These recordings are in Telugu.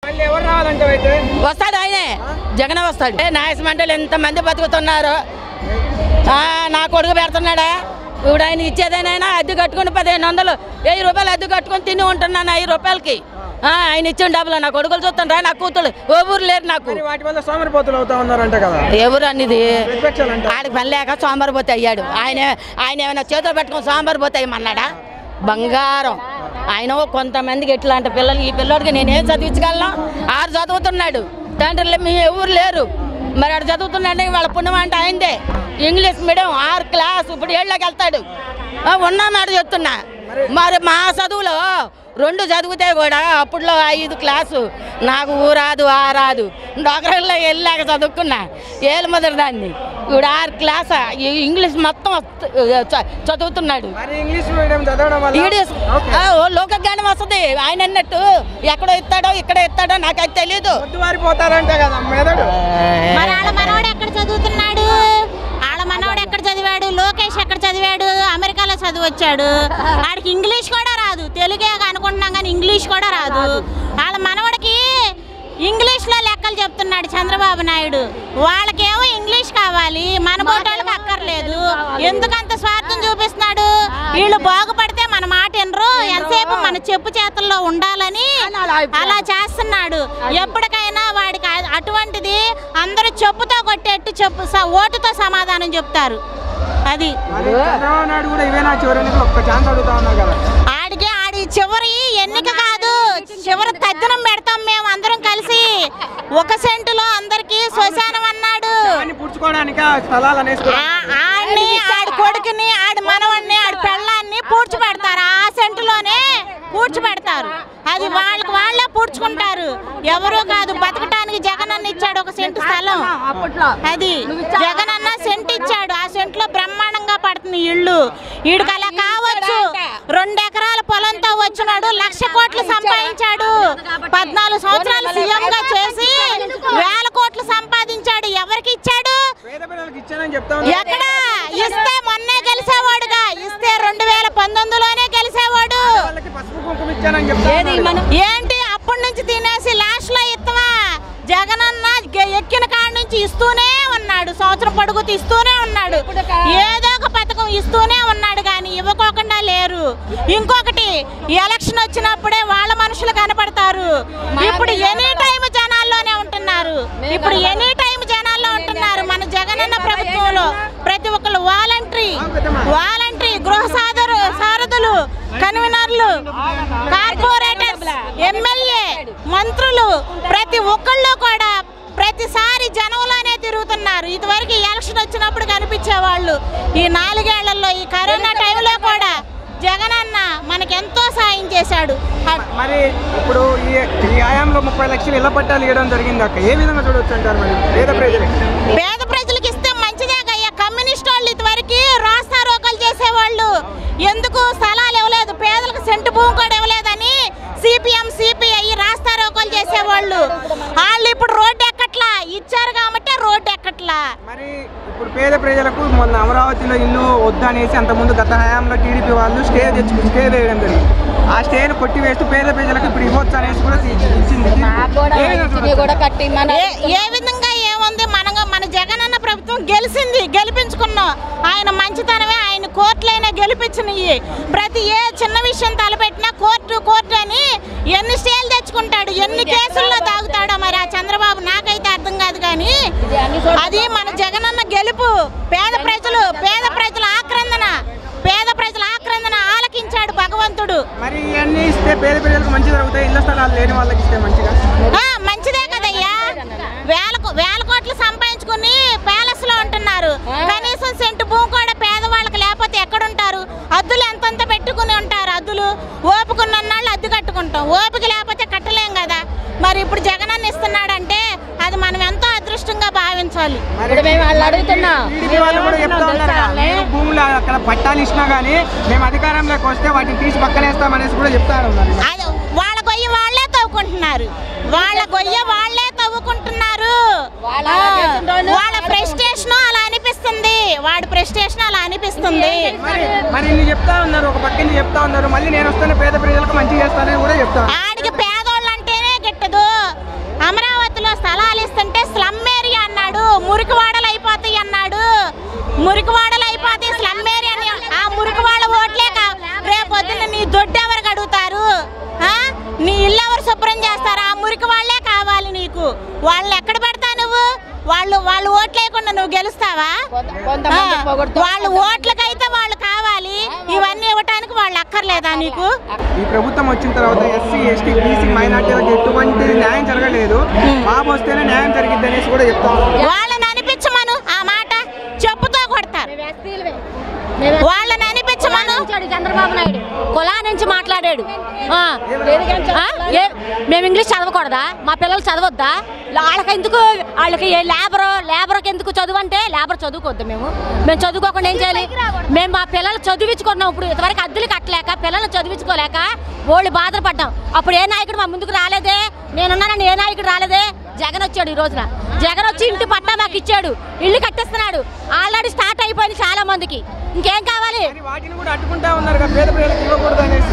మళ్ళీ ఎవరు రావాలంటావు అయితే వస్తాడు ఆయనే జగన్ వస్తాడు ఏ నాయస్ మండలి ఎంతమంది బతుకుతున్నారు ఆ, నా కొడుకు పెడుతున్నాడా ఇప్పుడు ఆయన ఇచ్చేదేనైనా అద్దె కట్టుకుని పదిహేను వందలు వెయ్యి రూపాయలు అద్దె కట్టుకుని తిని ఉంటున్నాను ఐదు రూపాయలకి ఆ, ఆయన ఇచ్చిన డబ్బులు నా కొడుకులు చూస్తుండ్రా నా కూతురు ఓ ఊరు లేరు నాకు మరి వాటి వల్ల సోమరిపోతులు అవుతా ఉన్నారంట కదా ఎవరు అన్నిది ప్రతిపక్షాలు అంట ఆడికి పని లేక సోమవారం పోతే అయ్యాడు ఆయన ఆయన ఏమైనా చేతిలో పెట్టుకుని సోమవారం పోతే అయ్యమన్నాడా బంగారం ఆయన కొంతమందికి ఎట్లాంటి పిల్లలు ఈ పిల్లోడికి నేనేం చదివించగలను ఆరు చదువుతున్నాడు తండ్రులు మీ ఎవరు లేరు మరి ఆడు చదువుతున్నాడు వాళ్ళ పుణ్యం అంటే అయిందే ఇంగ్లీష్ మీడియం ఆరు క్లాస్ ఇప్పుడు ఏళ్ళకి వెళ్తాడు ఆ, ఉన్నా మాట చెప్తున్నా మరి మా చదువులో రెండు చదివితే కూడా అప్పుడులో ఐదు క్లాసు నాకు ఊరాదు ఆ రాదు డొకరల్లో వెళ్ళాక చదువుకున్నా ఏళ్ళు మొదటి దాన్ని ఇప్పుడు ఆరు క్లాస్ ఇంగ్లీష్ మొత్తం వస్తు- చ- చదువుతున్నాడు మరి ఇంగ్లీష్ మీడియం చదవడం వల్ల ఈడు ఓకే. ఆ, ఓ లోక జ్ఞానం వస్తుంది ఆయన అన్నట్టు ఎక్కడో ఇస్తాడో ఇక్కడ ఇస్తాడో నాకైతే తెలియదు పొద్దువారిపోతారంట కదా మెదడు మరి వాళ్ళ మనవడు ఎక్కడ చదువుతున్నాడు వాళ్ళ మనవడు ఎక్కడ చదివాడు లోకేష్ ఎక్కడ చదివాడు అమెరికాలో చదివచ్చాడు ఆడికి ఇంగ్లీష్ కూడా రాదు తెలుగే అనుకుంటున్నాం కానీ ఇంగ్లీష్ కూడా రాదు వాళ్ళ మనవడికి ఇంగ్లీష్లో లెక్కలు చెప్తున్నాడు చంద్రబాబు నాయుడు వాళ్ళకేమో ఇంగ్లీష్ కావాలి మన బోటోళ్ళకి అక్కర్లేదు ఎందుకంత స్వార్థం చూపిస్తున్నాడు వీళ్ళు బాగుపడితే మన మాట వినరు ఎంతసేపు మన చెప్పు చేతుల్లో ఉండాలని అలా చేస్తున్నాడు ఎప్పటికైనా వాడికి అ- అటువంటిది అందరూ చెప్పుతో కొట్టేట్టు చెప్పు స- ఓటుతో సమాధానం చెప్తారు అది మరి చంద్రబాబు నాయుడు కూడా ఇవే నా చివరి ఎన్నికలు ఒక్క ఛాన్స్ అడుగుతా ఉన్నారు కదా ఆడికి ఆడి చివరి ఎన్నిక కాదు చివరి తద్దినం పెడతాం మేము అందరం కలిసి ఒక సెంటులో అందరికి శ్మశానం అన్నాడు దాన్ని పుడుచుకోవడానికి ఆ స్థలాలు అనేసి ఆ- ఆడిని ఆడి కొడుకుని ఆడి మనవడిని ఆడి పెళ్ళాన్ని పూడ్చి పెడతారు ఆ సెంటులోనే పూడ్చి పెడతారు అది వాళ్ళకి వాళ్ళే పూడ్చుకుంటారు ఎవరో కాదు బతకటానికి జగన్ అన్న ఇచ్చాడు ఒక సెంటు స్థలం అది జగన్ అన్న సెంట్ ఇచ్చాడు ఆ సెంట్లో బ్రహ్మాండంగా పడుతుంది ఇల్లు ఈడికి అలా కావచ్చు రెండు ఎకరాల పొలంతో వచ్చినాడు లక్ష కోట్లు సంపాదించాడు పద్నాలుగు సంవత్సరాలు సీఎం గా చేసి వేల కోట్లు సంపాదించాడు ఎవరికి ఇచ్చాడు పేద పిల్లలకి ఇచ్చానని చెప్తా ఉన్నారు ఎక్కడ ఇస్తే మొన్నే గెలిచేవాడుగా ఇస్తే రెండు వేల పంతొమ్మిదిలోనే గెలిచేవాడు వాళ్ళకి పసుపు కుంకుమ ఇచ్చానని చెప్తా ఉన్నారు. ఏంటి అప్పటి నుంచి తినేసి లాస్ట్ లో ఇస్తావా జగనన్న గె- ఎక్కిన కాడ నుంచి ఇస్తూనే ఉన్నాడు సంవత్సరం పొడుగుతూ ఇస్తూనే ఉన్నాడు ఏదో ఒక పథకం ఇస్తూనే ఉన్నాడు కానీ ఇవ్వకోకుండా లేరు ఇంకొకటి ఎలక్షన్ వచ్చినప్పుడే వాళ్ళ మనుషులు కనపడతారు ఇప్పుడు ఎనీ టైం జనాల్లోనే ఉంటున్నారు ఇప్పుడు ఎనీ టైం జనాల్లో ఉంటున్నారు మన జగనన్న ప్రభుత్వంలో ప్రతి ఒక్కరు వాలంటరీ వాలంటరీ గృహ సాధరు సారథులు కన్వీనర్లు కార్పొరేటర్స్ ఎమ్మెల్యే మంత్రులు ప్రతి ఒక్కళ్ళు కూడా ప్రతిసారి జనంలోనే తిరుగుతున్నారు ఇదివరకు ఎలక్షన్ వచ్చినప్పుడు కనిపించేవాళ్ళు ఈ నాలుగేళ్లలో ఈ కరోనా టైంలో కూడా జగనన్న మనకెంతో సాయం చేశాడు అ- మరి ఇప్పుడు ఈ ఈ ఆయాంలో ముప్పై లక్షలు ఇళ్ల పట్టాలు ఇవ్వడం జరిగింది అక్క ఏ విధంగా చూడొచ్చు అంటారు మరి పేద ప్రజలకి పేద ప్రజలకు ఇస్తే మంచిదే అయ్యా కమ్యూనిస్ట్ వాళ్ళు ఇదివరకు రాస్తా రోకలు చేసేవాళ్ళు ఎందుకు స్థలాలు ఇవ్వలేదు పేదలకు సెంటు భూమి కూడా ఇవ్వలేదని సిపిఎం సిపిఐ రాస్తా రోకలు చేసేవాళ్ళు వాళ్ళు ఇప్పుడు రోడ్డు ఎక్కట్లా ఇచ్చారు కాబట్టి రోడ్డు ఎక్కట్లా మరి ఇప్పుడు పేద ప్రజలకు మొన్న అమరావతిలో ఇల్లు వద్దనేసి అంతకుముందు గత హయాంలో టీడీపీ వాళ్ళు స్టే తెచ్చుకు స్టే వేయడం జరిగింది ఆ స్టేను కొట్టివేస్తూ పేద ప్రజలకు ఇప్పుడు ఇవ్వచ్చు అనేసి కూడా ఇచ్చి- ఇచ్చింది ఏ విధంగా చూడొచ్చు? ఏ ఏ విధంగా ఏముంది మన మన జగనన్న ప్రభుత్వం గెలిచింది గెలిపించుకున్నాం ఆయన మంచితనమే ఆయన కోర్టులైనా గెలిపించినవి ప్రతి ఏ చిన్న విషయం తలపెట్టినా కోర్టు కోర్టు అని ఎన్ని స్టేలు తెచ్చుకుంటాడు ఎన్ని కేసుల్లో తాగుతాడో మరి ఆ చంద్రబాబు నాకైతే అర్థం కాదు కానీ అది మన జగనన్న గెలుపు పేద ప్రజలు పేద ప్రజల ఆక్రందన పేద ప్రజల ఆక్రందన ఆలకించాడు భగవంతుడు మరి ఇవన్నీ ఇస్తే పేద ప్రజలకు మంచి జరుగుతాయి ఇళ్ల స్థలాలు లేని వాళ్ళకి ఇస్తే మంచిగా ఆ, మంచిదే కదయ్యా వేల కో- వేల కోట్లు సంపాదించుకుని ప్యాలెస్ లో ఉంటున్నారు కనీసం సెంటు భూమి కూడా పేదవాళ్ళకి లేకపోతే ఎక్కడుంటారు అద్దులు ఎంతంత పెట్టుకుని ఉంటారు అద్దులు ఓపికన్న వాళ్ళు అద్దె కట్టుకుంటాం ఓపిక లేకపోతే కట్టలేం కదా మరి ఇప్పుడు జగనన్న ఇస్తున్నాడంటే అది మనం ఎంతో అదృష్టంగా భావించాలి మరి మేము వాళ్ళు అడుగుతున్నాం. టీడీపీ వాళ్ళు కూడా చెప్తా ఉన్నారు కదా, మీరు భూములు అక్కడ పట్టాలు ఇచ్చినా కానీ మేము అధికారంలోకి వస్తే వాటిని తీసి పక్కనేస్తాం అనేసి కూడా చెప్తా ఉన్నారు అది వాళ్ళ గొయ్యి వాళ్ళే తవ్వుకుంటున్నారు వాళ్ళ గొయ్య వాళ్ళే తవ్వుకుంటున్నారు వాళ్ళ ఆ, చేస్తుండ్రోళ్ళు వాళ్ళ ప్రెస్టేషన్ అలా అనిపిస్తుంది వాడి ప్రెస్టేషన్ అలా అనిపిస్తుంది మరి మరి ఇన్ని చెప్తా ఉన్నారు ఒక పక్క ఇన్ని చెప్తా ఉన్నారు మళ్ళీ నేను వస్తాను పేద ప్రజలకు మంచి చేస్తానని కూడా చెప్తా ఉన్నారు. ఆడికి పేదోళ్ళు అంటేనే గిట్టదు మురికి వాళ్ళే కావాలి నీకు వాళ్ళని ఎక్కడ పెడతా నువ్వు వాళ్ళు వాళ్ళు ఓట్లు లేకుండా నువ్వు గెలుస్తావా కొంతమంది ఆ, పొగడుతూ- వాళ్ళు ఓట్లకైతే వాళ్ళు కావాలి ఇవన్నీ ఇవ్వటానికి వాళ్ళు అక్కర్లేదా నీకు ఈ ప్రభుత్వం వచ్చిన తర్వాత ఎస్సీ ఎస్టీ బీసీ మైనార్టీలకు ఎటువంటి న్యాయం జరగలేదు బాబు వస్తేనే న్యాయం జరిగిద్ది అనేసి కూడా చెప్తా ఉన్నారు వాళ్ళని అనిపించమను ఆ మాట చెప్పుతో కొడతారు వాళ్ళని అనిపించమను చంద్రబాబు నాయుడు కులా నుంచి మాట్లాడాడు ఆ, ఆ, ఏ- మేము ఇంగ్లీష్ చదవకూడదా మా పిల్లలు చదవద్దా వాళ్ళకి ఎందుకు వాళ్ళకి ఏ లేబర్ లేబర్కి ఎందుకు చదువు అంటే లేబర్ చదువుకోవద్దు మేము మేము చదువుకోకుండా ఏం చేయాలి మేము మా పిల్లలు చదివించుకున్నాం ఇప్పుడు ఇంతవరకు అద్దెలు కట్టలేక పిల్లలు చదివించుకోలేక వాళ్ళు బాధపడ్డాం అప్పుడు ఏ నాయకుడు మా ముందుకు రాలేదే నేనున్నానని ఏ నాయకుడు రాలేదే జగన్ వచ్చాడు ఈ రోజున జగన్ వచ్చి ఇంటి పట్టా మాకు ఇచ్చాడు ఇల్లు కట్టిస్తున్నాడు ఆల్రెడీ స్టార్ట్ అయిపోయింది చాలా మందికి ఇంకేం కావాలి కానీ వాటిని కూడా అడ్డుకుంటా ఉన్నారు కదా పేద ప్రజలకు ఇవ్వకూడదు అనేసి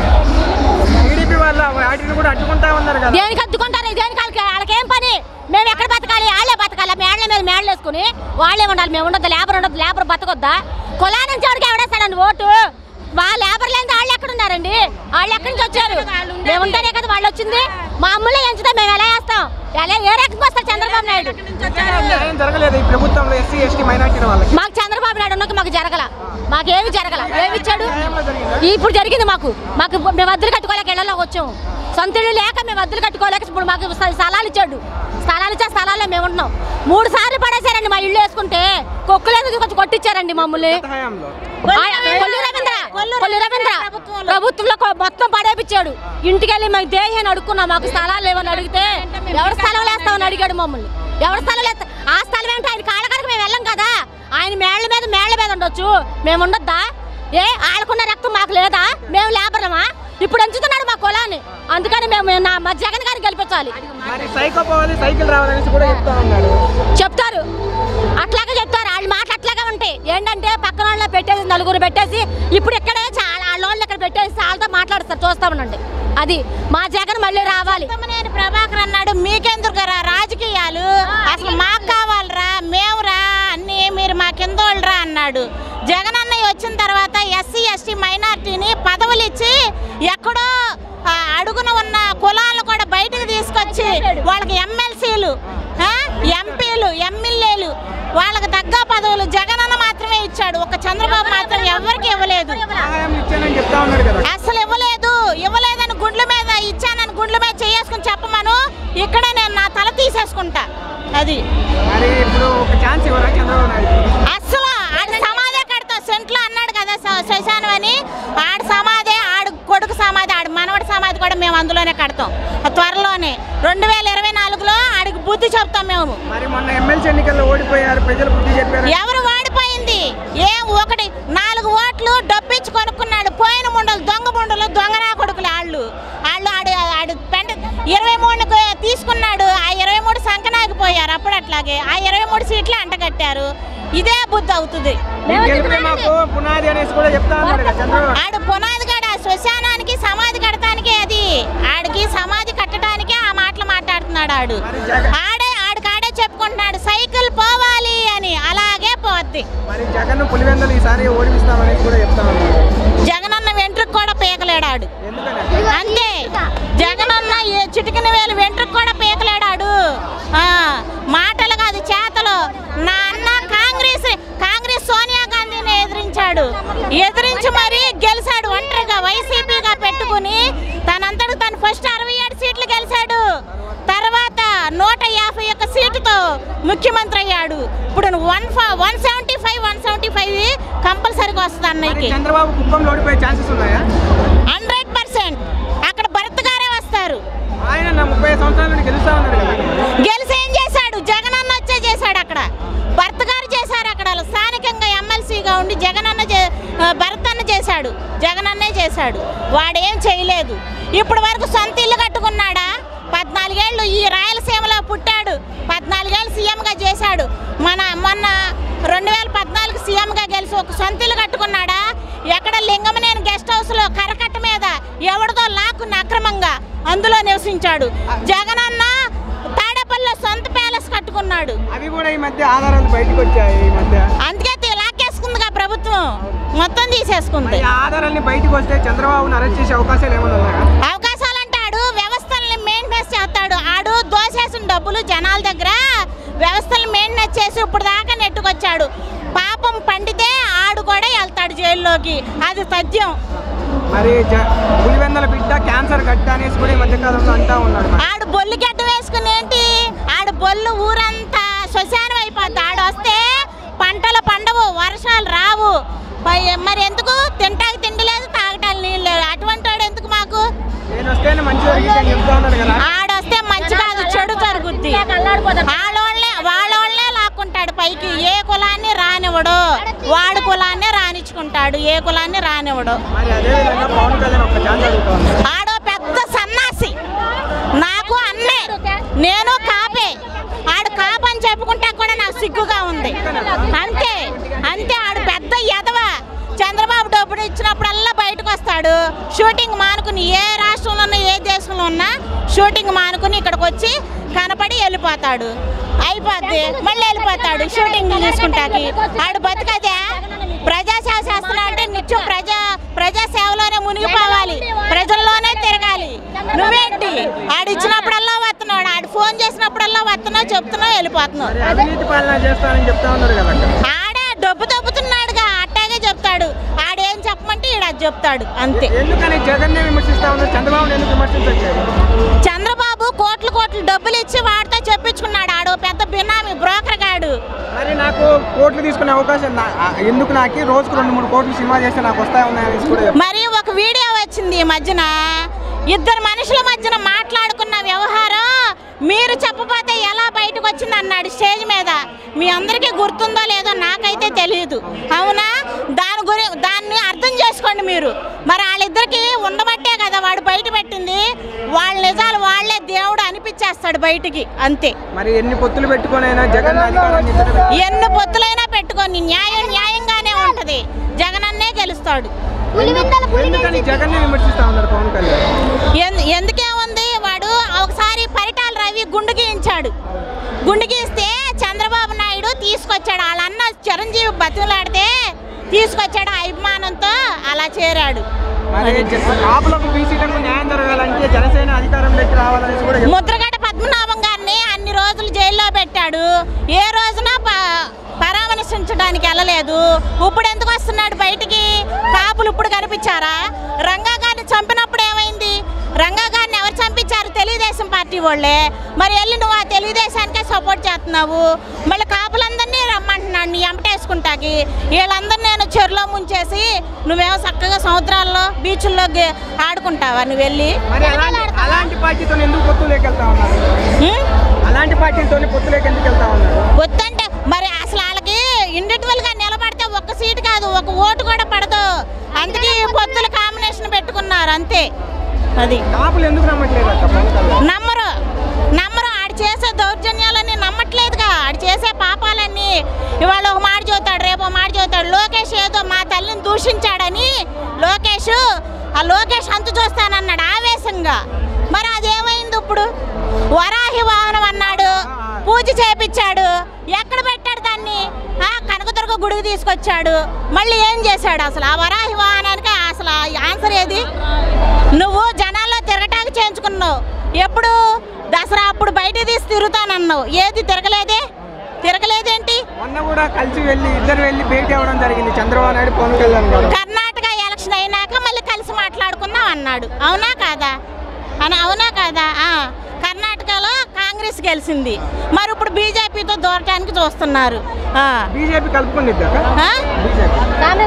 టీడీపీ వాళ్ళ వాటిని కూడా అడ్డుకుంటా ఉన్నారు కదా దేనికి అద్దుకుంటారు దేనికి వాళ్ళకి వాళ్ళకేం పని మేము ఎక్కడ బతకాలి వాళ్ళే బతకాలి మేళ్ళ మీద మేళ్ళు వేసుకుని వాళ్ళే ఉండాలి మేము ఉండదు లేబర్ ఉండదు లేబర్ బతకొద్దా కులా నుంచి ఎవరికి ఎవడేస్తాడండి ఓటు మా లేబర్ లేని వాళ్ళు ఎక్కడ ఉన్నారండి వాళ్ళు ఎక్కడి నుంచి వచ్చారు మేము ఉంటేనే కదా వాళ్ళు వచ్చింది మా అమ్ములే ఎంచుతా మేము ఎలా వేస్తాం ఎలా ఏ రకంగా వస్తారు చంద్రబాబు నాయుడు న్యాయం జరగలేదు ఈ ప్రభుత్వంలో ఎస్సీ ఎస్టీ మైనార్టీ వాళ్ళకి మాకు చంద్రబాబు నాయుడు ఉన్నకి మాకు జరగల మాకేమి జరగల ఏమి ఇచ్చాడు న్యాయంలో జరిగిందా ఇప్పుడు జరిగింది మాకు మాకు మేము అద్దెలు కట్టుకోలేక ఇళ్లలోకి వచ్చాము సొంత ఇల్లు లేక మేము అద్దెలు కట్టుకోలేక ఇప్పుడు మాకు స్థ- స్థలాలు ఇచ్చాడు స్థలాలు ఇచ్చే స్థలాల్లో మేము ఉంటున్నాం మూడు సార్లు పడేశారండి మా ఇల్లు వేసుకుంటే కొక్కులేదు తీసుకొచ్చి కొట్టించారండి మమ్మల్ని గత హయాంలో ఆ, కొల్లు రవీంద్ర కొల్లు రవీంద్ర ప్రభుత్వంలో కొ- మొత్తం పడేపిచ్చాడు ఇంటికి వెళ్ళి మాకు దేహాన్ని అడుక్కున్నాం మాకు స్థలాలు లేవని అడిగితే ఎవరి స్థలం లేస్తామని అడిగాడు మమ్మల్ని ఎవరి స్థలం లేస్తా ఆ స్థలం ఏంటో ఆయన కాళ్ళ కాడికి మేము వెళ్ళాం కదా ఆయన మేళ్ళ మీద మేళ్ళ మీద ఉండొచ్చు మేము ఉండొద్దా ఏ ఆడుకున్న రక్తం మాకు లేదా మేము లేబరమా ఇప్పుడు ఎంచుతున్నాడు మా కులాన్ని అందుకని మేము నా మా జగన్ గారిని గెలిపించాలి మరి సైకో పోవాలి సైకిల్ రావాలనేసి కూడా చెప్తా ఉన్నాడు చెప్తారు అట్లాగే చెప్తారు వాళ్ళ మాటలు అట్లాగే ఉంటాయి ఏంటంటే పక్కన వాళ్ళ పెట్టేసి నలుగురు పెట్టేసి ఇప్పుడు ఇక్కడే చాలా వాళ్ళ వాళ్ళు ఇక్కడ పెట్టేసి వాళ్ళతో మాట్లాడుతారు చూస్తామనండి అది మా జగన్ మళ్ళీ రావాలి నేను ప్రభాకర్ అన్నాడు మీకెందుకు రా రాజకీయాలు అసలు మాకు కావాలరా మేమురా అన్ని మీరు మా కింద వాళ్ళరా అన్నాడు జగన్ అన్నయ్య వచ్చిన తర్వాత ఎస్సీ ఎస్టీ మైనార్టీని పదవులు ఇచ్చి ఎక్కడో ఆ, అడుగున ఉన్న కులాలను కూడా బయటకు తీసుకొచ్చి వాళ్ళకి ఎమ్మెల్సీలు ఎంపీలు ఎమ్మెల్యేలు వాళ్ళకి తగ్గ పదవులు జగన్ అన్న మాత్రమే ఇచ్చాడు ఒక చంద్రబాబు మాత్రం ఎవరికి ఇవ్వలేదు సహాయం ఇచ్చానని చెప్తా ఉన్నాడు కదా అసలు ఇవ్వలేదు ఇవ్వలేదని గుండ్ల మీద ఇచ్చానని గుండ్ల మీద చేసుకుని చెప్పమను ఇక్కడే నేను నా తల తీసేసుకుంటా అది మరి ఇప్పుడు ఒక ఛాన్స్ ఇవ్వరా చంద్రబాబు నాయుడు అసలు ఆడ సమాధే కడతా సెంట్లో అన్నాడు కదా శ- శ్మశానం అని ఆడ సమాధే ఆడు కొడుకు సమాధి ఆడు మనవడి సమాధి కూడా మేము అందులోనే కడతాం త్వరలోనే రెండు వేల ఇరవై నాలుగులో ఆడికి బుద్ధి చెప్తాం మేము మరి మొన్న ఎమ్మెల్సీ ఎన్నికల్లో ఓడిపోయారు ప్రజలు బుద్ధి చెప్పారు ఎవరు వాడిపోయింది ఏం ఒకటి నాలుగు ఓట్లు డబ్బిచ్చి కొనుక్కున్నాడు పోయిన ముండలు దొంగ ముండలు దొంగనా కొడుకులు వాళ్ళు వాళ్ళు ఆడు ఆడు పెంట ఇరవై మూడు తీసుకున్నాడు ఆ ఇరవై మూడు సంకనాగిపోయారు అప్పుడు అట్లాగే ఆ ఇరవై మూడు సీట్లు అంటగట్టారు ఇదే బుద్ధి అవుతుంది గెలిపే మాకు పునాది అనేసి కూడా చెప్తా ఉన్నాడు కదా చంద్రబాబు ఆడు పునాది గడ శ్మశానానికి సమాధి కడటానికి అది ఆడికి సమాధి కట్టడానికే ఆ మాటలు మాట్లాడుతున్నాడు ఆడు మరి జగన్ ఆడే ఆడికాడే చెప్పుకుంటున్నాడు సైకిల్ పోవాలి అని అలాగే పోద్ది మరి జగన్ పులివెందులు ఈసారి ఓడిపిస్తామనేసి కూడా చెప్తా ఉన్నాడు జగనన్న వెంట్రుకు కూడా పీకలేడాడు ఎందుకని అంతే జగనన్న ఏ చిటికిన వేలు వెంట్రుకు కూడా పీకలేడాడు ఆ, మాటలు కాదు చేతలు నా అన్న కాంగ్రెస్ కాంగ్రెస్ సోనియా గాంధీని ఎదిరించాడు ఎదిరించి మరి గెలిచాడు ఒంటరిగా వైసీపీగా పెట్టుకుని తనంతటి తను ఫస్ట్ అరవై ఏడు సీట్లు గెలిచాడు తర్వాత నూట యాభై ఒక్క సీటుతో ముఖ్యమంత్రి అయ్యాడు ఇప్పుడు one one seventy five one seventy five కంపల్సరీగా వస్తుంది మరి అన్నయ్యకి చంద్రబాబు కుప్పంలో ఓడిపోయే ఛాన్సెస్ ఉన్నాయా హండ్రెడ్ పర్సెంట్ అక్కడ భరత్ గారే వస్తారు ఆయన నా ముప్పై సంవత్సరాల నుండి గెలుస్తా ఉన్నాడు కదా గెలిసి ఏం చేశాడు జగన్ అన్న వచ్చే చేశాడు అక్కడ భర్త గారు చేశారు అక్కడ స్థానికంగా ఎమ్మెల్సీగా ఉండి జగన్ అన్న చే- ఆ, భరత్ అన్న చేశాడు జగన్ అన్నే చేశాడు వాడేం చేయలేదు ఇప్పటి వరకు సొంత ఇల్లు కట్టుకున్నాడా పద్నాలుగేళ్ళు ఈ రాయలసీమలో పుట్టాడు పద్నాలుగేళ్ళు సీఎంగా చేశాడు మన మొన్న రెండు వేల పద్నాలుగు సీఎంగా గెలిచి ఒక సొంత ఇల్లు కట్టుకున్నాడా ఎక్కడ లింగమనేని గెస్ట్ హౌస్లో కరకట్ట మీద ఎవరిదో లాక్కుని అక్రమంగా అందులో నివసించాడు జగనన్న తాడేపల్లిలో సొంత ప్యాలెస్ కట్టుకున్నాడు అవి కూడా ఈ మధ్య ఆధారాలు బయటకు వచ్చాయి ఈ మధ్య అందుకే తీ- లాక్కేసుకుందిగా ప్రభుత్వం మొత్తం తీసేసుకుంది మరి ఆ ఆధారాన్ని బయటకు వస్తే చంద్రబాబును అరెస్ట్ చేసే అవకాశాలు ఏమైనా ఉన్నాయా అవకాశాలు అంటాడు వ్యవస్థల్ని మెయింటెనెన్స్ చేస్తాడు ఆడు డబ్బులు జనాల దగ్గర వ్యవస్థలు మెయింటెనెన్స్ చేసి ఇప్పుడు దాకా నెట్టుకొచ్చాడు పాపం పండితే ఆడు కూడా వెళ్తాడు జైల్లోకి అది సత్యం మరి జ- పులివెందల బిడ్డ క్యాన్సర్ గడ్డ అనేసి కూడా ఈ మధ్యకాలంలో అంటా ఉన్నాడు మరి. ఆడు బొల్లు గడ్డ వేసుకుని ఏంటి ఆడు బొల్లు ఊరంతా శ్మశానం అయిపోద్ది ఆడు వస్తే పంటలు పండవు వర్షాలు రావు పై- మరి ఎందుకు తింటాకి తిండి లేదు తాగటానికి నీళ్ళు లేదు అటువంటి వాడు ఎందుకు మాకు నేను వస్తేనే మంచి జరిగిందని చెప్తా ఉన్నాడు కదా ఆడొస్తే మంచి కాదు చెడు జరుగుద్ది వాళ్ళోళ్ళే వాళ్ళోళ్ళే లాక్కుంటాడు పైకి ఏ కులాన్ని రానివ్వడు వాడు కులాన్ని రానిచ్చుకుంటాడు ఏ కులాన్ని రానివ్వడు మరి అదే విధంగా పవన్ కళ్యాణ్ ఒక ఛాన్స్ అడుగుతాను ఆడో పెద్ద సన్నాసి నాకు అన్నే నేను కాపే ఆడు కాపు అని చెప్పుకుంటా కూడా నాకు సిగ్గుగా ఉంది అంతే అంతే ఆడు పెద్ద ఎదవ చంద్రబాబు డబ్బులు ఇచ్చినప్పుడల్లా బయటకు వస్తాడు షూటింగ్ మానుకుని ఏ రాష్ట్రంలో ఉన్నా ఏ దేశంలో ఉన్నా షూటింగ్ మానుకుని ఇక్కడికి వచ్చి కనపడి వెళ్ళిపోతాడు అయిపోద్ది మళ్ళీ వెళ్ళిపోతాడు షూటింగ్ తీసుకుంటాకి ఆడు బతికదే ప్రజాసేవ చేస్తున్నా అంటే నిత్యం ప్రజా ప్రజాసేవలోనే మునిగిపోవాలి ప్రజల్లోనే తిరగాలి నువ్వేంటి ఆడు ఇచ్చినప్పుడల్లా వస్తున్నాడు ఆడు ఫోన్ చేసినప్పుడల్లా వస్తున్నావు చెప్తున్నావు వెళ్ళిపోతున్నావు మరి అవినీతి పాలన చేస్తానని చెప్తా ఉన్నారు కదా అక్కడ. ఆడే డబ్బు దొబ్బుతున్నాడుగా అట్టాగే చెప్తాడు ఆడేం చెప్పమంటే ఈడు అది చెప్తాడు అంతే ఎందుకని జగన్నే విమర్శిస్తా ఉన్నారు చంద్రబాబు ఎందుకు విమర్శించట్లేదు చంద్రబాబు కోట్లు కోట్లు డబ్బులు ఇచ్చి వాడితో చెప్పించుకున్నాడు ఆడు పెద్ద బినామీ బ్రోకర్ గాడు మరి నాకు కోట్లు తీసుకునే అవకాశం నా- ఆ, ఎందుకు నాకు రోజుకు రెండు మూడు కోట్లు సినిమా చేస్తే నాకు వస్తాయి ఉన్నాయని కూడా చెప్పారు. మరి ఒక వీడియో వచ్చింది ఈ మధ్యన ఇద్దరు మనుషుల మధ్యన మాట్లాడుకున్న వ్యవహారం మీరు చెప్పబోతే ఎలా బయటకు వచ్చింది అన్నాడు స్టేజ్ మీద మీ అందరికీ గుర్తుందో లేదో నాకైతే తెలియదు అవునా దాని గురి దాన్ని అర్థం చేసుకోండి మీరు మరి వాళ్ళిద్దరికి ఉండబట్టే కదా వాడు బయట పెట్టింది వాళ్ళ నిజాలు వాళ్ళే దేవుడు అనిపించేస్తాడు బయటికి అంతే మరి ఎన్ని పొత్తులు పెట్టుకొని జగన్ అధికారాన్ని ఇద్దరు ఎన్ని పొత్తులైనా పెట్టుకొని న్యాయం న్యాయంగానే ఉంటది జగనన్నే గెలుస్తాడు ఎందుకని జగన్ విమర్శిస్తా ఉన్నారు పవన్ కళ్యాణ్ ఎందు- ఎందుకేముంది వాడు ఒకసారి పరిటాల రవి గుండు గీయించాడు గుండు గీస్తే చంద్రబాబు నాయుడు తీసుకొచ్చాడు వాళ్ళ అన్న చిరంజీవి బతులాడితే తీసుకొచ్చాడు అభిమానంతో అలా చేరాడు మరి జ- కాపులకు బీసీలకు న్యాయం జరగాలంటే జనసేన అధికారంలోకి రావాలని కూడా చెప్తారు. ముద్రగడ పద్మనాభం గారిని అన్ని రోజులు జైల్లో పెట్టాడు ఏ రోజున ప- పరామర్శించడానికి వెళ్ళలేదు ఇప్పుడు ఎందుకు వస్తున్నాడు బయటికి కాపులు ఇప్పుడు కనిపించారా రంగా గారిని చంపినప్పుడు ఏమైంది రంగా గారిని ఎవరు చంపించారు తెలుగుదేశం పార్టీ వాళ్ళే మరి వెళ్ళి నువ్వు ఆ తెలుగుదేశానికే సపోర్ట్ చేస్తున్నావు మళ్ళీ కాపులందరినీ రమ్మంటున్నాడు నీ ఎంపటేసుకుంటాకి వీళ్ళందరినీ నేను చెరులో ముంచేసి నువ్వేమో చక్కగా సముద్రాల్లో బీచ్ల్లో గే- ఆడుకుంటావా నువ్వు వెళ్ళి మరి అలాంటి అలాంటి పార్టీతో ఎందుకు పొత్తులోకి వెళ్తా ఉన్నారు ఉం? అలాంటి పార్టీలతో పొత్తులోకి ఎందుకు వెళ్తా ఉన్నారు వద్దంటే మరి అసలు వాళ్ళకి ఇండివిజువల్ గా నిలబడితే ఒక్క సీట్ కాదు ఒక ఓటు కూడా పడదు అందుకే ఈ పొత్తుల కాంబినేషన్ పెట్టుకున్నారు అంతే అది కాపులు ఎందుకు నమ్మట్లేదు అక్క పవన్ కళ్యాణ్ నమ్మరు నమ్మరు ఆడు చేసే దౌర్జన్యాలన్నీ నమ్మట్లేదుగా ఆడు చేసే పాపాలన్నీ ఇవాళ ఒక మాట చదువుతాడు రేపు ఒక మాట చదువుతాడు లోకేష్ ఏదో మా తల్లిని దూషించాడని లోకేష్ ఆ లోకేష్ అంతు చూస్తానన్నాడు ఆవేశంగా మరి అదేమైంది ఇప్పుడు వరాహి వాహనం అన్నాడు పూజ చేపించాడు ఎక్కడ పెట్టాడు దాన్ని ఆ కనకదుర్గ గుడికి తీసుకొచ్చాడు మళ్ళీ ఏం చేశాడు అసలు ఆ వరాహి వాహనానికి అసలు ఆన్సర్ ఏది నువ్వు జనాల్లో తిరగటానికి చేయించుకున్నావు ఎప్పుడు దసరా అప్పుడు బయట తీసి తిరుగుతానన్నావు ఏది తిరగలేదే తిరగలేదేంటి మొన్న కూడా కలిసి వెళ్ళి ఇద్దరు వెళ్ళి భేటీ అవ్వడం జరిగింది చంద్రబాబు నాయుడు పవన్ కళ్యాణ్ గారు కర్ణాటక ఎలక్షన్ అయినాక మళ్ళీ కలిసి మాట్లాడుకుందాం అన్నాడు అవునా కాదా అని అవునా కాదా ఆ, కర్ణాటకలో కాంగ్రెస్ గెలిచింది మరి ఇప్పుడు బీజేపీతో దూరటానికి చూస్తున్నారు ఆ. బీజేపీ కలుపుకుంది ఆ? బీజేపీ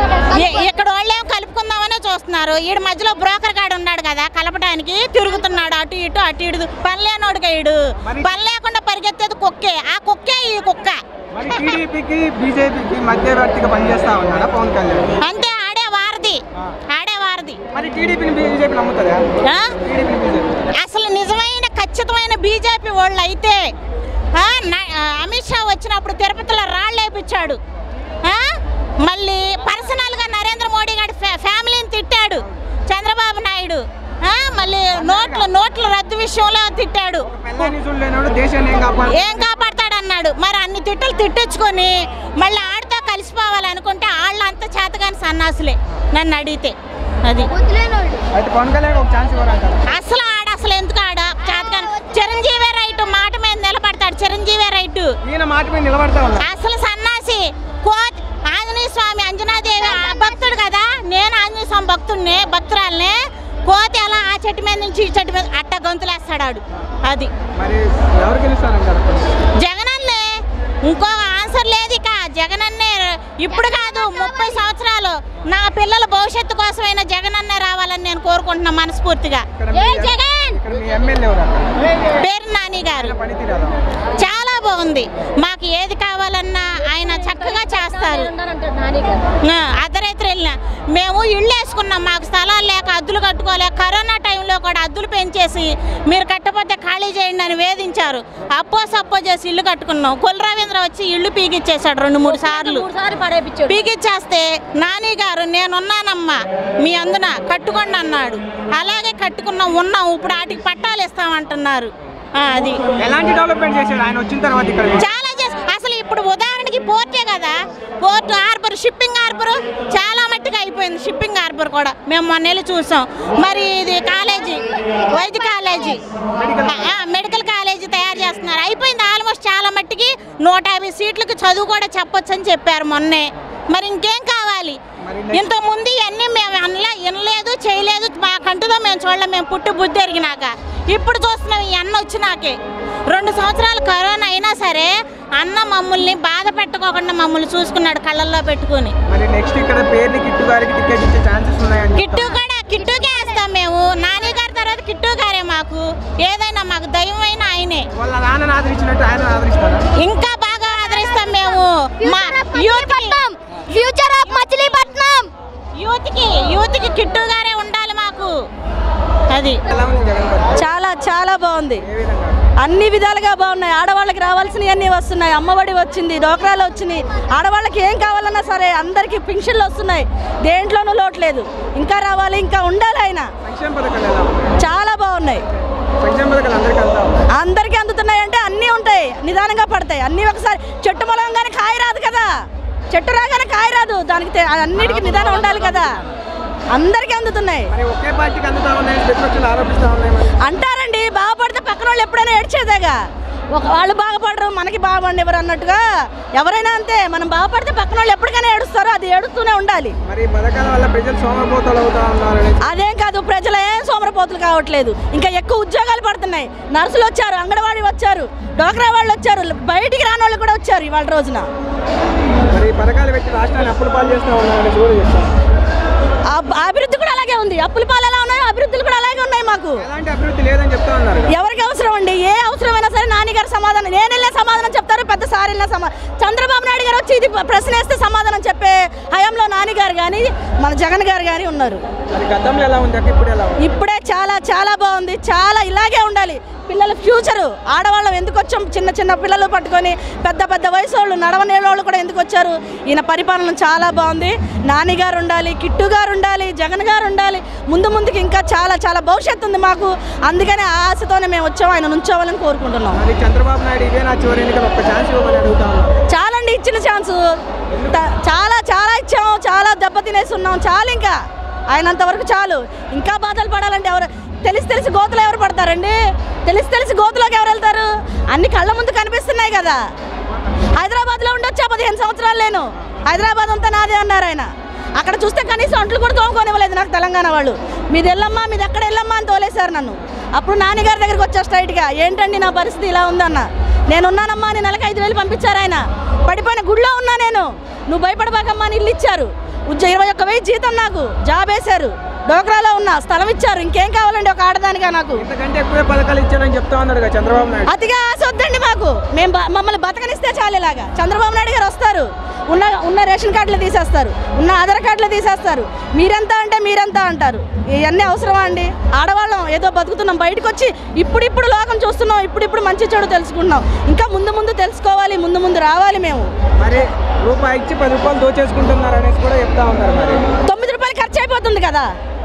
ఇ- ఇక్కడ వాళ్ళేం కలుపుకుందామనే చూస్తున్నారు ఈడు మధ్యలో బ్రోకర్ గాడు ఉన్నాడు కదా కలపడానికి తిరుగుతున్నాడు అటు ఇటు అటు ఇటు పని లేనోడుగా ఈడు మరి- పని లేకుండా పరిగెత్తేది కుక్కే ఆ కుక్కే ఈ కుక్క మరి టీడీపీకి బీజేపీకి మధ్యవర్తిగా పనిచేస్తా ఉన్నాడా పవన్ కళ్యాణ్ అంతే ఆడే వారది ఆడే వారది మరి టీడీపీని బీజేపీ నమ్ముతుందా ఆ? టీడీపీని బీజేపీ అసలు నిజమైన ఖచ్చితమైన బీజేపీ వాళ్ళు అయితే ఆ, నా- ఆ, అమిత్ షా వచ్చినప్పుడు తిరుపతిలో రాళ్ళు వేపించాడు ఆ? మళ్ళీ పర్సనల్గా నరేంద్ర మోడీ గారి ఫ్యా- ఫ్యామిలీని తిట్టాడు చంద్రబాబు నాయుడు ఆ? మళ్ళీ నోట్ల నోట్ల రద్దు విషయంలో తిట్టాడు పెళ్ళని చూడలేనాడు దేశాన్ని ఏం కాపాడు ఏం కాపాడతాడన్నాడు మరి అన్ని తిట్టులు తిట్టించుకొని మళ్ళీ ఆడితో కలిసిపోవాలనుకుంటే వాళ్ళంతా చేతగాని సన్నాసులే నన్ను అడిగితే అది అయితే పవన్ కళ్యాణ్ ఒక ఛాన్స్ ఇవ్వరంటారు అసలు ఆడ అసలు ఎందుకు ఆడ చేతగాని చిరంజీవి రైట్ మాట మీద నిలబడి ఈయన మాట మీద నిలబడతా ఉన్నారు అసలు సన్నాసి కోట్ ఆంజనేయ స్వామి అంజనాదేవి ఆ భక్తుడు కదా నేను ఆంజనేయ స్వామి భక్తుడిని భక్తురాల్ని కోతి అలా ఆ చెట్టు మీద నుంచి ఈ చెట్టు మీద అట్ట గొంతులేస్తాడు ఆడు. అది మరి ఎవరు గెలుస్తారంటారు జగనన్నే ఇంకో ఆన్సర్ లేదు ఇక జగనన్నే ఇప్పుడు కాదు ముప్పై సంవత్సరాలు నా పిల్లల భవిష్యత్తు కోసమైనా జగనన్నే రావాలని నేను కోరుకుంటున్నా మనస్ఫూర్తిగా ఇక్కడ ఏ మీ- జగన్ ఇక్కడ మీ ఎమ్మెల్యే ఎవరు అక్కడ పేరు నాని గారు ఆయన పనితీరు ఎలా ఉంది? చాలా బాగుంది మాకు ఏది కావాలన్నా ఆయన చక్కగా చేస్తారు ఆ, అర్ధరాత్రి వెళ్ళిన మేము ఇళ్ళు వేసుకున్నాం మాకు స్థలాలు లేక అద్దులు కట్టుకోలేక కరోనా టైంలో కూడా అద్దులు పెంచేసి మీరు కట్టపోతే ఖాళీ చేయండి అని వేధించారు అప్పో సప్పో చేసి ఇల్లు కట్టుకున్నాం కొల్ రవీంద్ర వచ్చి ఇల్లు పీకిచ్చేసాడు రెండు మూడు సార్లు పీకిచ్చేస్తే నాని గారు నేనున్నానమ్మా మీ అందున కట్టుకోండి అన్నాడు అలాగే కట్టుకున్నాం ఉన్నాం ఇప్పుడు వాటికి పట్టాలు ఇస్తామంటున్నారు ఆ, అది ఎలాంటి డెవలప్మెంట్ చేశాడు ఆయన వచ్చిన తర్వాత ఇక్కడ చాలా చేసి అసలు ఇప్పుడు ఉదాహరణకి పోర్టే కదా పోర్ట్ హార్బర్ షిప్పింగ్ హార్బర్ చాలా మట్టిగా అయిపోయింది షిప్పింగ్ హార్బర్ కూడా మేము మొన్న వెళ్ళి చూసాం మరి ఇది కాలేజీ వైద్య కాలేజీ ఆ, మెడికల్ కాలేజీ తయారు చేస్తున్నారు అయిపోయింది ఆల్మోస్ట్ చాలా మట్టికి నూట యాభై సీట్లకి చదువు కూడా చెప్పొచ్చు అని చెప్పారు మొన్నే మరి ఇంకేం కావాలి ఇంత ముందు ఇవన్నీ మేము అనలే వినలేదు చేయలేదు మా కంటితో మేము చూడలేం మేము పుట్టి బుద్ధి ఎరిగినాక ఇప్పుడు చూస్తున్నాం ఈ అన్న వచ్చినాకే రెండు సంవత్సరాలు కరోనా అయినా సరే అన్న మమ్మల్ని బాధ పెట్టుకోకుండా మమ్మల్ని చూసుకున్నాడు కళ్ళల్లో పెట్టుకుని మరి నెక్స్ట్ ఇక్కడ పేరుని కిట్టు గారికి టికెట్ ఇచ్చే ఛాన్సెస్ ఉన్నాయండి కిట్టు కూడా కిట్టుకే వేస్తాం మేము నాని గారి తర్వాత కిట్టు గారే మాకు ఏదైనా మాకు దైవమైన ఆయనే వాళ్ళ నాన్నని ఆదరించినట్టు ఆయన ఆదరిస్తారా ఇంకా బాగా ఆదరిస్తాం మేము మా యూత్ ఫ్యూచర్ ఆఫ్ మచిలీపట్నం యూత్కి యూత్కి కిట్టు గారే ఉండాలి మాకు అది ఎలా ఉంది జగన్ గారు చాలా చాలా బాగుంది ఏ విధంగా అన్ని విధాలుగా బాగున్నాయి ఆడవాళ్ళకి రావాల్సినవి అన్నీ వస్తున్నాయి అమ్మఒడి వచ్చింది డోక్రాలు వచ్చినాయి ఆడవాళ్ళకి ఏం కావాలన్నా సరే అందరికీ పింఛన్లు వస్తున్నాయి దేంట్లోనూ లోటు లేదు ఇంకా రావాలి ఇంకా ఉండాలి ఆయన సంక్షేమ పథకాలు ఎలా ఉన్నాయి చాలా బాగున్నాయి సంక్షేమ పథకాలు అందరికీ అంతా ఉన్నాయి అందరికీ అందుతున్నాయి అంటే అన్నీ ఉంటాయి నిదానంగా పడతాయి అన్నీ ఒకసారి చెట్టు మొలగానే కాయ రాదు కదా చెట్టు రాగానే కాయ రాదు దానికి తె- అన్నిటికీ నిదానం ఉండాలి కదా అందరికీ అందుతున్నాయి మరి ఒకే పార్టీకి అందుతా ఉన్నాయి ప్రతిపక్షాలు ఆరోపిస్తా ఉన్నాయి మరి అంటారండి బాగుపడితే పక్కన వాళ్ళు ఎప్పుడైనా ఏడ్చేదేగా ఒక వాళ్ళు బాగుపడరు మనకి బాగుపడి ఎవరు అన్నట్టుగా ఎవరైనా అంతే మనం బాగుపడితే పక్కన వాళ్ళు ఎప్పటికైనా ఏడుస్తారో అది ఏడుస్తూనే ఉండాలి మరి ఈ పథకాల వల్ల ప్రజలు సోమరిపోతాలు అవుతా ఉన్నారు అనేది అదేం కాదు ప్రజలు ఏం సోమరపోతులు కావట్లేదు ఇంకా ఎక్కువ ఉద్యోగాలు పడుతున్నాయి నర్సులు వచ్చారు అంగన్వాడీ వచ్చారు డోక్రా వాళ్ళు వచ్చారు బయటికి రాని వాళ్ళు కూడా వచ్చారు ఇవాళ రోజున మరి ఈ పథకాలు పెట్టి రాష్ట్రాన్ని అప్పులు పాలు చేస్తా ఉన్నారని కూడా చెప్తాను ఆ- అభివృద్ధి కూడా అలాగే ఉంది అప్పుల పాలు ఎలా ఉన్నాయో అభివృద్ధులు కూడా అలాగే ఉన్నాయి మాకు ఎలాంటి అభివృద్ధి లేదని చెప్తా ఉన్నారు కదా. ఎవరికి అవసరం అండి ఏ అవసరమైనా సరే నాన్నగారు సమాధానం నేను వెళ్ళే సమాధానం చెప్తారు పెద్ద సార్ వెళ్ళిన సమాధానం చంద్రబాబు నాయుడు గారు వచ్చి ఇది ప్రశ్న వేస్తే సమాధానం చెప్పే హయాంలో నాన్నగారు కానీ మన జగన్ గారు కానీ ఉన్నారు మరి గతంలో ఎలా ఉంది అక్క ఇప్పుడు ఎలా ఉంది ఇప్పుడే చాలా చాలా బాగుంది చాలా ఇలాగే ఉండాలి పిల్లల ఫ్యూచరు ఆడవాళ్ళం ఎందుకు వచ్చాం చిన్న చిన్న పిల్లలు పట్టుకొని పెద్ద పెద్ద వయసు వాళ్ళు నడవనేళ్ళ వాళ్ళు కూడా ఎందుకు వచ్చారు ఈయన పరిపాలన చాలా బాగుంది నాని గారు ఉండాలి కిట్టు గారు ఉండాలి జగన్ గారు ఉండాలి ముందు ముందుకి ఇంకా చాలా చాలా భవిష్యత్తు ఉంది మాకు అందుకనే ఆ ఆశతోనే మేము వచ్చాము ఆయన నుంచోవాలని కోరుకుంటున్నాం మరి చంద్రబాబు నాయుడు ఇదే నా చివరి ఎన్నికలు ఒక్క ఛాన్స్ ఇవ్వమని అడుగుతా ఉన్నారు చాలండి ఇచ్చిన ఛాన్సు త- చాలా చాలా ఇచ్చాము చాలా దెబ్బతినేసి ఉన్నాం చాలు ఇంకా ఆయనంత వరకు చాలు ఇంకా బాధలు పడాలంటే ఎవరు తెలిసి తెలిసి గోతులు ఎవరు పడతారండి తెలిసి తెలిసి గోతులోకి ఎవరు వెళ్తారు అన్ని కళ్ళ ముందు కనిపిస్తున్నాయి కదా హైదరాబాద్లో ఉండొచ్చా పదిహేను సంవత్సరాలు నేను హైదరాబాద్ అంతా నాదే అన్నారు ఆయన అక్కడ చూస్తే కనీసం అంట్లు కూడా తోముకోనివ్వలేదు నాకు తెలంగాణ వాళ్ళు మీది వెళ్ళమ్మా మీది ఎక్కడ వెళ్ళమ్మా అని తోలేశారు నన్ను అప్పుడు నాన్నగారి దగ్గరికి వచ్చా స్ట్రైట్గా ఏంటండి నా పరిస్థితి ఇలా ఉందన్న నేనున్నానమ్మా అని నెలకు ఐదు వేలు పంపించారు ఆయన పడిపోయిన గుడిలో ఉన్నా నేను నువ్వు భయపడబాకమ్మా అని ఇల్లు ఇచ్చారు ఉద్యోగ ఇరవై ఒక్క వెయ్యి జీతం నాకు జాబ్ వేశారు డోక్రాలో ఉన్నా స్థలం ఇచ్చారు ఇంకేం కావాలండి ఒక ఆడదానిగా నాకు ఇంతకంటే ఎక్కువే పథకాలు ఇచ్చారని చెప్తా ఉన్నాడు కదా చంద్రబాబు నాయుడు అతిగా ఆశ వద్దండి మాకు మేము బ- మమ్మల్ని బతకనిస్తే చాలు ఇలాగా చంద్రబాబు నాయుడు గారు వస్తారు ఉన్న ఉన్న రేషన్ కార్డులు తీసేస్తారు ఉన్న ఆధార్ కార్డులు తీసేస్తారు మీరెంత అంటే మీరెంత అంటారు ఇవన్నీ అవసరమా అండి ఆడవాళ్ళం ఏదో బతుకుతున్నాం బయటకు వచ్చి ఇప్పుడిప్పుడు లోకం చూస్తున్నాం ఇప్పుడిప్పుడు మంచి చెడు తెలుసుకుంటున్నాం ఇంకా ముందు ముందు తెలుసుకోవాలి ముందు ముందు రావాలి మేము మరి రూపాయి ఇచ్చి పది రూపాయలు దోచేసుకుంటున్నారు అనేసి కూడా చెప్తా ఉన్నారు మరి తొమ్మిది రూపాయలు ఖర్చు అయిపోతుంది కదా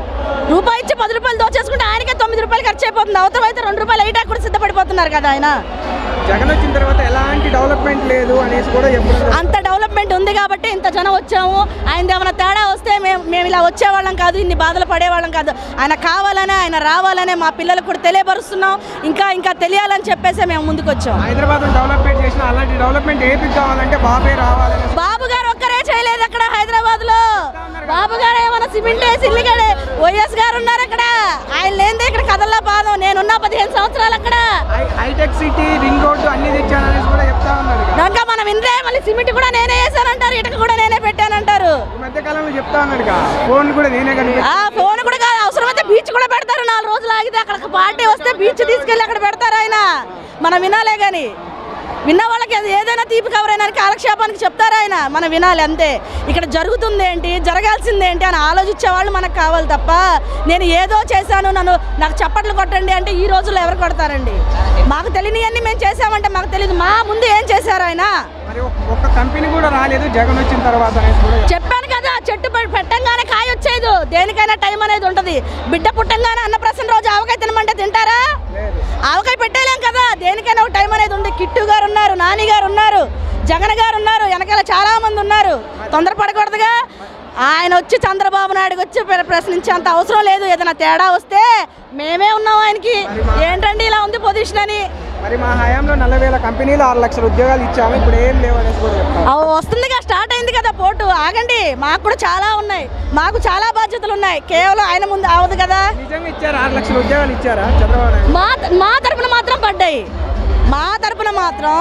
రూపాయి ఇచ్చి పది రూపాయలు దోచేసుకుంటే ఆయనకే తొమ్మిది రూపాయలు ఖర్చు అయిపోతుంది అవతరం అయితే రెండు రూపాయలు వేయడానికి కూడా సిద్ధపడిపోతున్నారు కదా ఆయన జగన్ వచ్చిన తర్వాత ఎలాంటి డెవలప్మెంట్ లేదు అనేసి కూడా ఎప్పుడు అంత డెవలప్మెంట్ ఉంది కాబట్టి ఇంత జనం వచ్చాము ఆయన ఏమైనా తేడా వస్తే మేము మేము ఇలా వచ్చేవాళ్ళం కాదు ఇన్ని బాధలు పడేవాళ్ళం కాదు ఆయన కావాలనే ఆయన రావాలనే మా పిల్లలకు కూడా తెలియపరుస్తున్నాం ఇంకా ఇంకా తెలియాలని చెప్పేసి మేము ముందుకు వచ్చాం హైదరాబాద్ డెవలప్మెంట్ చేసిన అలాంటి డెవలప్మెంట్ ఏపీకి కావాలంటే బాబే రావాలని బాబు గారు ఒక్కరే చేయలేదు అక్కడ హైదరాబాద్ లో బాబు గారు ఏమైనా సిమెంట్ వేసి ఇల్లు కడే వైఎస్ గారు ఉన్నారు అక్కడ ఆయన లేనిదే ఇక్కడ కదల్లా బాధం నేనున్నా పదిహేను సంవత్సరాలు అక్కడ హై- హైటెక్ సిటీ రింగ్ రోడ్డు అన్ని తెచ్చాననేసి కూడా చెప్తా ఉన్నారు ఇక. ఇంకా మనం ఇంద్రే మళ్ళీ సిమెంట్ కూడా నేనే వేసానంటారు ఇటుక కూడా నేనే పెట్టానంటారు ఈ మధ్య కాలంలో చెప్తా ఉన్నాడు ఇక. ఫోన్ కూడా నేనే కనిపి ఆ ఫోన్ కూడా కాదు అవసరమైతే బీచ్ కూడా పెడతారు నాలుగు రోజులు ఆగితే అక్కడ పార్టీ వస్తే బీచ్ తీసుకెళ్ళి అక్కడ పెడతారు ఆయన మనం వినాలే గాని విన్న వాళ్ళకి అది ఏదైనా తీపి కవరైనా కాలక్షేపానికి చెప్తారు ఆయన మనం వినాలి అంతే ఇక్కడ జరుగుతుంది ఏంటి జరగాల్సింది ఏంటి అని ఆలోచించే వాళ్ళు మనకు కావాలి తప్ప నేను ఏదో చేశాను నన్ను నాకు చప్పట్లు కొట్టండి అంటే ఈ రోజుల్లో ఎవరు కొడతారండి మాకు తెలియనివన్నీ మేము చేసామంటే మాకు తెలియదు మా ముందు ఏం చేశారు ఆయన మరి ఒక్- ఒక్క కంపెనీ కూడా రాలేదు జగన్ వచ్చిన తర్వాత అనేసి కూడా చెప్తా. చెప్పాను కదా చెట్టు పె- పెట్టంగానే కాయ వచ్చేది దేనికైనా టైం అనేది ఉంటది బిడ్డ పుట్టంగానే అన్నప్రసన్న రోజు ఆవకాయ తినమంటే తింటారా లేదు ఆవకాయ పెట్టేలేం కదా దేనికైనా ఒక టైం అనేది ఉంది కిట్టు గారు ఉన్నారు నాని గారు ఉన్నారు జగన్ గారు ఉన్నారు వెనకాల చాలా మంది ఉన్నారు తొందరపడకూడదుగా ఆయన వచ్చి చంద్రబాబు నాయుడుకి వచ్చి ప్ర- ప్రశ్నించే అంత అవసరం లేదు ఏదైనా తేడా వస్తే మేమే ఉన్నాం ఆయనకి ఏంటండి ఇలా ఉంది పొజిషన్ అని మరి మా హయాంలో నలభై వేల కంపెనీలు ఆరు లక్షల ఉద్యోగాలు ఇచ్చాము ఇప్పుడు ఏం లేవు అనేసి కూడా చెప్తాను అవ్ వస్తుందిగా స్టార్ట్ అయింది కదా పోటు ఆగండి మాకు కూడా చాలా ఉన్నాయి మాకు చాలా బాధ్యతలు ఉన్నాయి కేవలం ఆయన ముందు అవదు కదా నిజంగా ఇచ్చారు ఆరు లక్షల ఉద్యోగాలు ఇచ్చారా చంద్రబాబు నాయుడు మా మా తరపున మాత్రం పడ్డాయి మా తరపున మాత్రం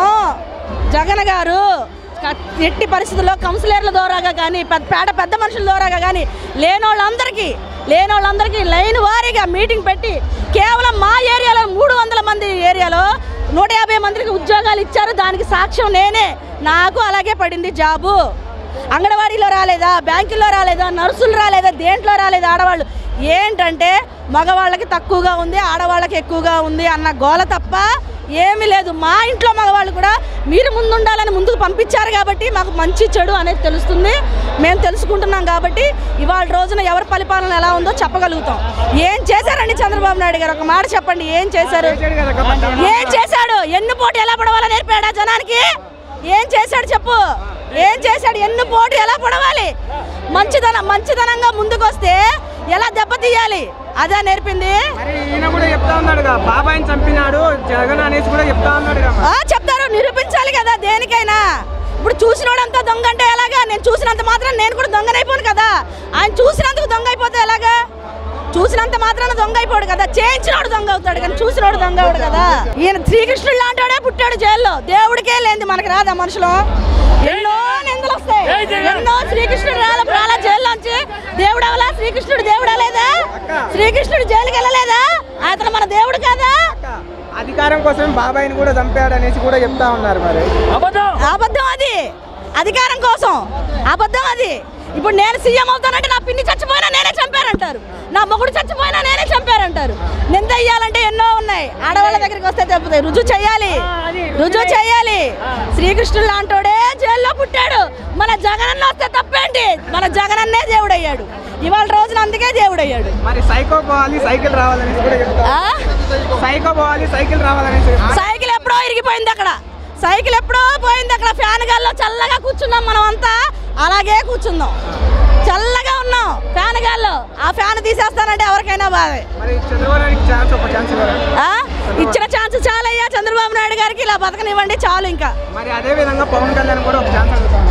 జగన్ గారు క- ఎట్టి పరిస్థితుల్లో కౌన్సిలర్ల ద్వారాగా కానీ పెద్ద పేద పెద్ద మనుషుల ద్వారాగా కానీ లేనోళ్ళందరికీ లేనోళ్ళందరికీ లైన్ వారీగా మీటింగ్ పెట్టి కేవలం మా ఏరియాలో మూడు వందల మంది ఏరియాలో నూట యాభై మందికి ఉద్యోగాలు ఇచ్చారు దానికి సాక్ష్యం నేనే నాకు అలాగే పడింది జాబు అంగన్వాడీలో రాలేదా బ్యాంకుల్లో రాలేదా నర్సులు రాలేదా దేంట్లో రాలేదా ఆడవాళ్ళు ఏంటంటే మగవాళ్ళకి తక్కువగా ఉంది ఆడవాళ్ళకి ఎక్కువగా ఉంది అన్న గోల తప్ప ఏమీ లేదు మా ఇంట్లో మగవాళ్ళు కూడా మీరు ముందు ఉండాలని ముందుకు పంపించారు కాబట్టి మాకు మంచి చెడు అనేది తెలుస్తుంది మేము తెలుసుకుంటున్నాం కాబట్టి ఇవాళ రోజున ఎవరి పరిపాలన ఎలా ఉందో చెప్పగలుగుతాం ఏం చేశారండి చంద్రబాబు నాయుడు గారు ఒక మాట చెప్పండి ఏం చేశారు చేశాడు కదా అక్క పట్టాలు. ఏం చేశాడు ఎన్ని పోటీ ఎలా పడవాలని నేర్పాడా జనానికి ఏం చేశాడు చెప్పు ఏం చేశాడు ఎన్ని పోటీ ఎలా పడవాలి మంచిదనం మంచిదనంగా ముందుకు వస్తే ఎలా దెబ్బతీయాలి అదే నేర్పింది మరి ఈయన కూడా చెప్తా ఉన్నాడు కదా బాబాయిని చంపినాడు జగన్ అనేసి కూడా చెప్తా ఉన్నాడు కదా ఆ చెప్తారు నిరూపించాలి కదా దేనికైనా ఇప్పుడు చూసినోడంతా దొంగ అంటే ఎలాగా నేను చూసినంత మాత్రం నేను కూడా దొంగనైపోను కదా ఆయన చూసినందుకు దొంగ అయిపోతే ఎలాగా చూసినంత మాత్రాన దొంగ అయిపోడు కదా చేయించినోడు దొంగ అవుతాడు కానీ చూసినోడు దొంగ అవుడు కదా ఈయన శ్రీకృష్ణుడు లాంటివాడే పుట్టాడు జైల్లో దేవుడికే లేనిది మనకి రాదా మనుషులు ఎన్నో నిందలు వస్తాయి ఎన్నో శ్రీకృష్ణుడు రాల రాలా జైల్లోంచి దేవుడు అవలా శ్రీకృష్ణుడు దేవుడు లేదా శ్రీకృష్ణుడు జైలుకి వెళ్ళలేదా అతను మన దేవుడు కాదా అక్క, అధికారం కోసం బాబాయిని కూడా చంపాడు అనేసి కూడా చెప్తా ఉన్నారు మరి అబద్ధం అది అధికారం కోసం అబద్ధం అది ఇప్పుడు నేను సీఎం అవుతానంటే నా పిన్ని చచ్చిపోయినా నేనే చంపారంటారు నా మొగుడు చచ్చిపోయినా నేనే చంపారంటారు నింద ఇయ్యాలంటే ఎన్నో ఉన్నాయి ఆడవాళ్ళ దగ్గరికి వస్తే తప్పుతాయి రుజువు చేయాలి రుజువు చేయాలి శ్రీకృష్ణుడు లాంటోడే జైల్లో పుట్టాడు మన జగనన్న వస్తే తప్పేంటి మన జగనన్నే దేవుడు అయ్యాడు ఇవాళ రోజున అందుకే దేవుడు అయ్యాడు మరి సైకో పోవాలి సైకిల్ రావాలనేసి కూడా చెప్తా ఆ? సైకో పోవాలి సైకిల్ రావాలనేసి చెప్తా. సైకిల్ ఎప్పుడో ఇరిగిపోయింది అక్కడ సైకిల్ ఎప్పుడో పోయింది అక్కడ ఫ్యాన్ గాల్లో చల్లగా కూర్చున్నాం మనం అంతా అలాగే కూర్చుందాం చల్లగా ఉన్నాం ఫ్యాన్ గాల్లో ఆ ఫ్యాన్ తీసేస్తానంటే ఎవరికైనా బాధే మరి చంద్రబాబు నాయుడుకి ఛాన్స్ ఒక ఛాన్స్ ఇవ్వరా ఆ? ఇచ్చిన ఛాన్స్ చాలయ్యా చంద్రబాబు నాయుడు గారికి ఇలా బతకనివ్వండి చాలు ఇంకా మరి అదే విధంగా పవన్ కళ్యాణ్ కూడా ఒక ఛాన్స్ అడుగుతాను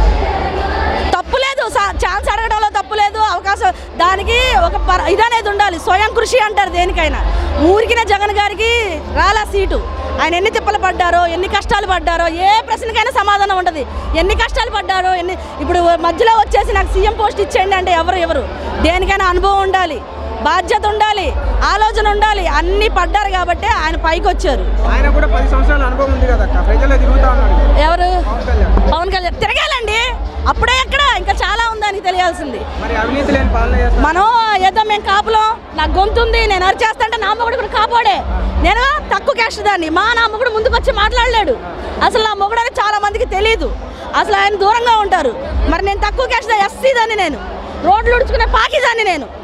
తప్పు లేదు సా- ఛాన్స్ అడగడంలో తప్పు లేదు అవకాశం దానికి ఒక పర ఇదనేది ఉండాలి స్వయం కృషి అంటారు దేనికైనా ఊరికిన జగన్ గారికి రాలా సీటు ఆయన ఎన్ని తిప్పలు పడ్డారో ఎన్ని కష్టాలు పడ్డారో ఏ ప్రశ్నకైనా సమాధానం ఉంటుంది ఎన్ని కష్టాలు పడ్డారో ఎన్ని ఇప్పుడు మధ్యలో వచ్చేసి నాకు సీఎం పోస్ట్ ఇచ్చేయండి అంటే ఎవరు ఎవరు దేనికైనా అనుభవం ఉండాలి బాధ్యత ఉండాలి ఆలోచన ఉండాలి అన్నీ పడ్డారు కాబట్టి ఆయన పైకి వచ్చారు ఆయన కూడా పది సంవత్సరాల అనుభవం ఉంది కదా అక్క ప్రజల్లో తిరుగుతా ఉన్నాడు ఎవరు పవన్ కళ్యాణ్ పవన్ కళ్యాణ్ తిరగాలండి అప్పుడే ఎక్కడ ఇంకా చాలా ఉందని తెలియాల్సింది మరి అవినీతి లేని పాలన చేస్తారు మనం ఏదో మేము కాపులం నా గొంతు ఉంది నేను అరిచేస్తుంటే నా మొగుడు కూడా కాపాడే నేను తక్కువ క్యాస్ట్ దాన్ని మా నా మొగుడు ముందుకు వచ్చి మాట్లాడలేడు అసలు నా మొగుడు అని చాలా మందికి తెలియదు అసలు ఆయన దూరంగా ఉంటారు మరి నేను తక్కువ క్యాస్ట్ ఎస్సీ దాన్ని నేను రోడ్లు ఉడుచుకునే పాకిదాన్ని నేను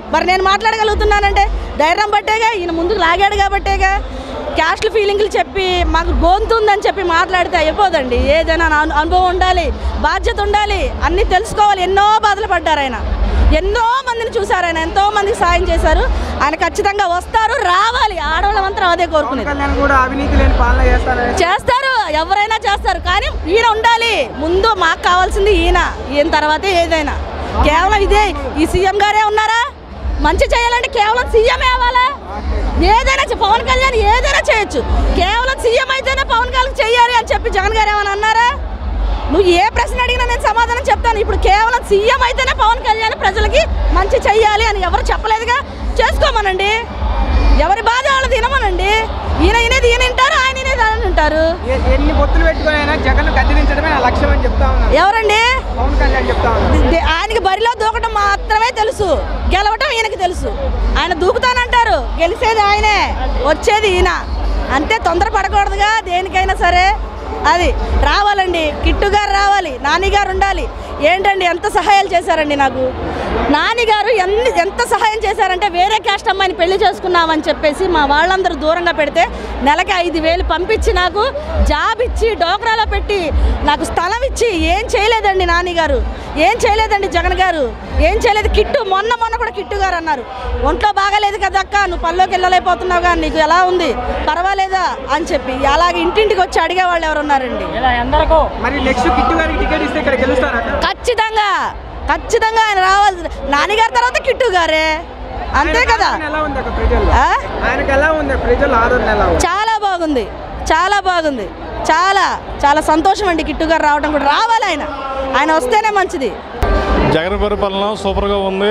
మరి నేను మాట్లాడగలుగుతున్నానంటే ధైర్యం బట్టేగా ఈయన ముందుకు లాగాడు కాబట్టేగా క్యాస్ట్లు ఫీలింగ్లు చెప్పి మాకు గొంతు ఉందని చెప్పి మాట్లాడితే అయిపోదండి ఏదైనా నా అను- అనుభవం ఉండాలి బాధ్యత ఉండాలి అన్నీ తెలుసుకోవాలి ఎన్నో బాధలు పడ్డారు ఆయన ఎన్నో మందిని చూశారు ఆయన ఎంతో మందికి సాయం చేశారు ఆయన ఖచ్చితంగా వస్తారు రావాలి ఆడవాళ్ళ మాత్రం అదే పవన్ కోరుకునేది కళ్యాణ్ కూడా అవినీతి లేని పాలన చేస్తారని చేస్తారు ఎవరైనా చేస్తారు కానీ ఈయన ఉండాలి ముందు మాకు కావాల్సింది ఈయన ఈయన తర్వాతే ఏదైనా కేవలం ఇదే ఈ సీఎం గారే ఉన్నారా మంచి చేయాలంటే కేవలం సీఎం అవ్వాలా ఏదైనా చే- పవన్ కళ్యాణ్ ఏదైనా చేయొచ్చు కేవలం సీఎం అయితేనే పవన్ కళ్యాణ్ చెయ్యాలి అని చెప్పి జగన్ గారు ఏమైనా అన్నారా నువ్వు ఏ ప్రశ్న అడిగినా నేను సమాధానం చెప్తాను ఇప్పుడు కేవలం సీఎం అయితేనే పవన్ కళ్యాణ్ ప్రజలకి మంచి చెయ్యాలి అని ఎవరు చెప్పలేదుగా చేసుకోమనండి ఎవరి బాధ వాళ్ళు తినమనండి ఈయన ఇనేది ఈయన వింటారు ఆయన ఇనేది ఆయన వింటారు ఎ- ఎన్ని పొత్తులు పెట్టుకుని అయినా జగన్ గద్దెదించడమే నా లక్ష్యం అని చెప్తా ఉన్నారు ఎవరండి పవన్ కళ్యాణ్ చెప్తా ఉన్నారు ది- ఆయనకి బరిలో దూకటం మాత్రమే తెలుసు గెలవటం ఈయనకి తెలుసు ఆయన దూకుతానంటారు గెలిచేది ఆయనే వచ్చేది ఈయన అంతే తొందర పడకూడదుగా దేనికైనా సరే అది రావాలండి కిట్టు గారు రావాలి నాని గారు ఉండాలి ఏంటండి ఎంత సహాయాలు చేశారండి నాకు నాని గారు ఎన్ని ఎంత సహాయం చేశారంటే వేరే క్యాస్ట్ అమ్మాయిని పెళ్లి చేసుకున్నామని చెప్పేసి మా వాళ్ళందరూ దూరంగా పెడితే నెలకి ఐదు వేలు పంపించి నాకు జాబ్ ఇచ్చి డోక్రాలో పెట్టి నాకు స్థలం ఇచ్చి ఏం చేయలేదండి నాని గారు ఏం చేయలేదండి జగన్ గారు ఏం చేయలేదు కిట్టు మొన్న మొన్న కూడా కిట్టు గారు అన్నారు ఒంట్లో బాగాలేదు కదా అక్క నువ్వు పనిలోకి వెళ్ళలేకపోతున్నావు కానీ నీకు ఎలా ఉంది పర్వాలేదా అని చెప్పి అలాగే ఇంటింటికి వచ్చి అడిగే వాళ్ళు ఎవరు ఉన్నారండి మరి నెక్స్ట్ కిట్టు గారికి టికెట్ ఇస్తే ఇక్కడ గెలుస్తారా ఖచ్చితంగా ఖచ్చితంగా ఆయన రావాలి నాన్నగారి తర్వాత కిట్టు గారే అంతే ఆయన కదా ఆదరణ ఎలా ఉంది అక్క ప్రజల్లో ఆ? ఆయనకు ఎలా ఉంది ప్రజల ఆదరణ ఎలా ఉంది చాలా బాగుంది చాలా బాగుంది చాలా చాలా సంతోషం అండి కిట్టు గారు రావడం కూడా రావాలి ఆయన ఆయన వస్తేనే మంచిది జగన్ పరిపాలన సూపర్గా ఉంది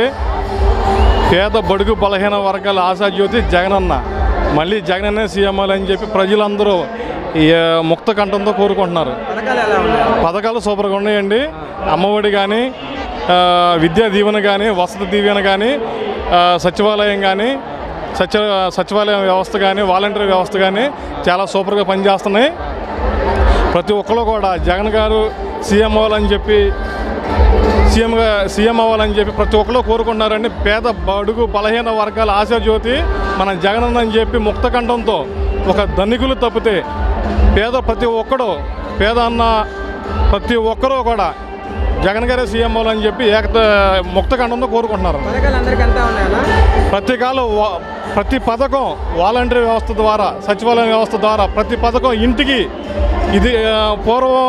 పేద బడుగు బలహీన వర్గాల ఆశాజ్యోతి జగన్ అన్న మళ్ళీ జగన్ అనే సీఎం అని చెప్పి ప్రజలందరూ ఈ ముక్త కంఠంతో కోరుకుంటున్నారు పథకాలు ఎలా ఉన్నాయి పథకాలు సూపర్గా ఉన్నాయండి అమ్మఒడి కానీ ఆ, విద్యా దీవెన కానీ వసతి దీవెన కానీ ఆ, సచివాలయం కానీ సచివ సచివాలయం వ్యవస్థ కానీ వాలంటీర్ వ్యవస్థ కానీ చాలా సూపర్గా పనిచేస్తున్నాయి ప్రతి ఒక్కరు కూడా జగన్ గారు సీఎం అవ్వాలని చెప్పి సీఎంగా సీఎం అవ్వాలని చెప్పి ప్రతి ఒక్కరు కోరుకుంటున్నారండి పేద బడుగు బలహీన వర్గాల ఆశాజ్యోతి మన జగన్ అని చెప్పి ముక్తకంఠంతో ఒక ధనికులు తప్పితే పేద ప్రతి ఒక్కడు పేద అన్న ప్రతి ఒక్కరూ కూడా జగన్ గారే సీఎం అవ్వాలని చెప్పి ఏకత ముక్తకంఠంతో కోరుకుంటున్నారు పథకాలు అందరికి అంతా ఉన్నాయన్నా ప్రతి కాలం వా- ప్రతి పథకం వాలంటరీ వ్యవస్థ ద్వారా సచివాలయం వ్యవస్థ ద్వారా ప్రతి పథకం ఇంటికి ఇది ఆ, పూర్వం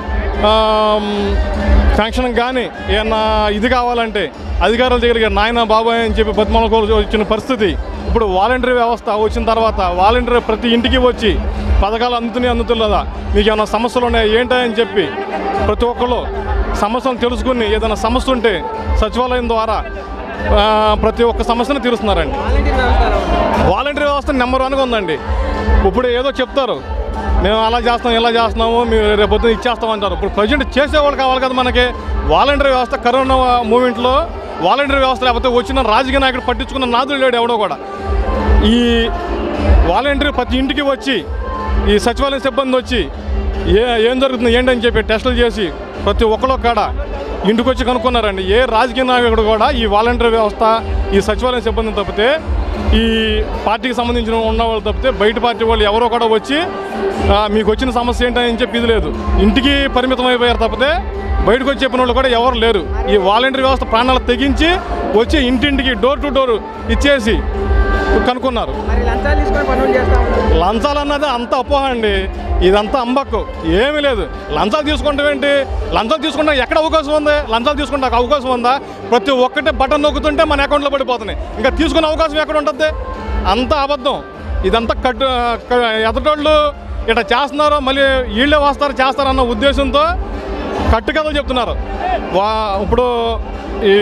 ఫంక్షన్ కానీ ఏమన్నా ఇది కావాలంటే అధికారుల దగ్గరికి నాయన బాబాయ్ అని చెప్పి బతిమాలకు వచ్చిన పరిస్థితి ఇప్పుడు వాలంటరీ వ్యవస్థ వచ్చిన తర్వాత వాలంటరీ ప్రతి ఇంటికి వచ్చి పథకాలు అందుతున్నాయి అందుతున్నదా మీకు ఏమైనా సమస్యలు ఉన్నాయా ఏంటని చెప్పి ప్రతి ఒక్కరు సమస్యను తెలుసుకుని ఏదైనా సమస్య ఉంటే సచివాలయం ద్వారా ఆ, ప్రతి ఒక్క సమస్యను తీరుస్తున్నారండి వాలంటీర్ వ్యవస్థ ఎలా ఉంది వాలంటీర్ వ్యవస్థ నెంబర్ వన్గా ఉందండి ఇప్పుడు ఏదో చెప్తారు మేము అలా చేస్తాం ఇలా చేస్తున్నాము మేము రేపు పొద్దున్న ఇచ్చేస్తాం అంటారు ఇప్పుడు ప్రజెంట్ చేసేవాళ్ళు కావాలి కదా మనకి వాలంటీర్ వ్యవస్థ కరోనా మూమెంట్లో వాలంటీర్ వ్యవస్థ లేకపోతే వచ్చిన రాజకీయ నాయకుడు పట్టించుకున్న నాదుడు లేడు ఎవడో కూడా ఈ వాలంటీర్ ప్రతి ఇంటికి వచ్చి ఈ సచివాలయం సిబ్బంది వచ్చి ఏ ఏం జరుగుతుంది ఏంటని చెప్పి టెస్టులు చేసి ప్రతి ఒక్కరు కాడ ఇంటికి వచ్చి కనుక్కున్నారండి ఏ రాజకీయ నాయకుడు కూడా ఈ వాలంటీర్ వ్యవస్థ ఈ సచివాలయం సిబ్బందిని తప్పితే ఈ పార్టీకి సంబంధించిన ఉన్న వాళ్ళు తప్పితే బయట పార్టీ వాళ్ళు ఎవరో కూడా వచ్చి ఆ, మీకు వచ్చిన సమస్య ఏంటని చెప్పి ఇది లేదు ఇంటికి పరిమితం అయిపోయారు తప్పితే బయటకు వచ్చి చెప్పిన వాళ్ళు కూడా ఎవరు లేరు ఈ వాలంటీర్ వ్యవస్థ ప్రాణాలు తెగించి వచ్చి ఇంటింటికి డోర్ టు డోర్ ఇచ్చేసి కనుక్కున్నారు మరి లంచాలు తీసుకొని పనులు చేస్తా ఉన్నారు లంచాలు అన్నది అంత అపోహ అండి ఇదంతా అంబక్కు ఏమీ లేదు లంచాలు తీసుకుంటాం ఏంటి లంచాలు తీసుకుంటే ఎక్కడ అవకాశం ఉంది లంచాలు తీసుకుంటే అవకాశం ఉందా ప్రతి ఒక్కటే బటన్ నొక్కుతుంటే మన అకౌంట్లో పడిపోతున్నాయి ఇంకా తీసుకునే అవకాశం ఎక్కడ ఉంటుంది అంత అబద్ధం ఇదంతా కట్టు క- ఎదటోళ్ళు ఇట్లా చేస్తున్నారు మళ్ళీ వీళ్ళే వస్తారు చేస్తారన్న ఉద్దేశంతో కట్టుకథలు చెప్తున్నారు వా ఇప్పుడు ఈ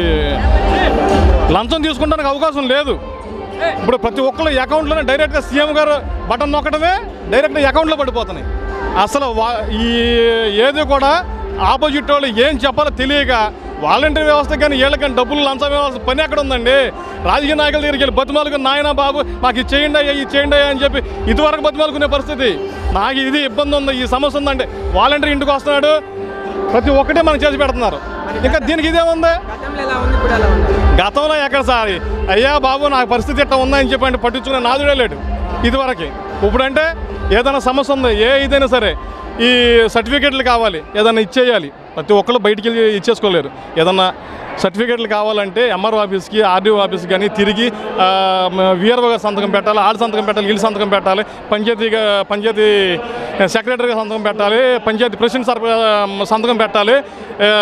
లంచం తీసుకుంటానికి అవకాశం లేదు ఇప్పుడు ప్రతి ఒక్కరు అకౌంట్లోనే డైరెక్ట్గా సీఎం గారు బటన్ నొక్కడమే డైరెక్ట్గా అకౌంట్లో పడిపోతున్నాయి అసలు వా- ఈ ఏది కూడా ఆపోజిట్ వాళ్ళు ఏం చెప్పాలో తెలియక వాలంటీర్ వ్యవస్థ కానీ వీళ్ళకని డబ్బులు లంచం వ్యవస్థ పని ఎక్కడ ఉందండి రాజకీయ నాయకుల దగ్గరికి వెళ్ళి బతిమాలకు నాయన బాబు మాకు ఇది చేయండి అయ్యా ఇది చేయండి అయ్యా అని చెప్పి ఇదివరకు బతిమాలుకునే పరిస్థితి నాకు ఇది ఇబ్బంది ఉంది ఈ సమస్య ఉందంటే వాలంటీర్ ఇంటికి వస్తున్నాడు ప్రతి ఒక్కటే మనకు చేసి పెడుతున్నారు ఇంకా దీనికి ఇదే ఉంది గతంలో ఎలా ఉంది ఇప్పుడు ఎలా ఉంది గతంలో ఎక్కడ సార్ అయ్యా బాబు నాకు పరిస్థితి ఇట్లా ఉందని చెప్పండి పట్టించుకునే నాదుడే లేడు ఇదివరకు ఇప్పుడంటే ఏదైనా సమస్య ఉంది ఏ ఇదైనా సరే ఈ సర్టిఫికేట్లు కావాలి ఏదైనా ఇచ్చేయాలి ప్రతి ఒక్కళ్ళు బయటికి వెళ్ళి ఇచ్చేసుకోలేరు ఏదన్నా సర్టిఫికేట్లు కావాలంటే ఎంఆర్ఓ ఆఫీస్కి ఆర్డీఓ ఆఫీస్కి కానీ తిరిగి విఆర్ఓ గారి సంతకం పెట్టాలి ఆడ సంతకం పెట్టాలి వీళ్ళ సంతకం పెట్టాలి పంచాయతీ గా- పంచాయతీ సెక్రటరీ సంతకం పెట్టాలి పంచాయతీ ప్రెసిడెంట్ సర్ సంతకం పెట్టాలి ఆ,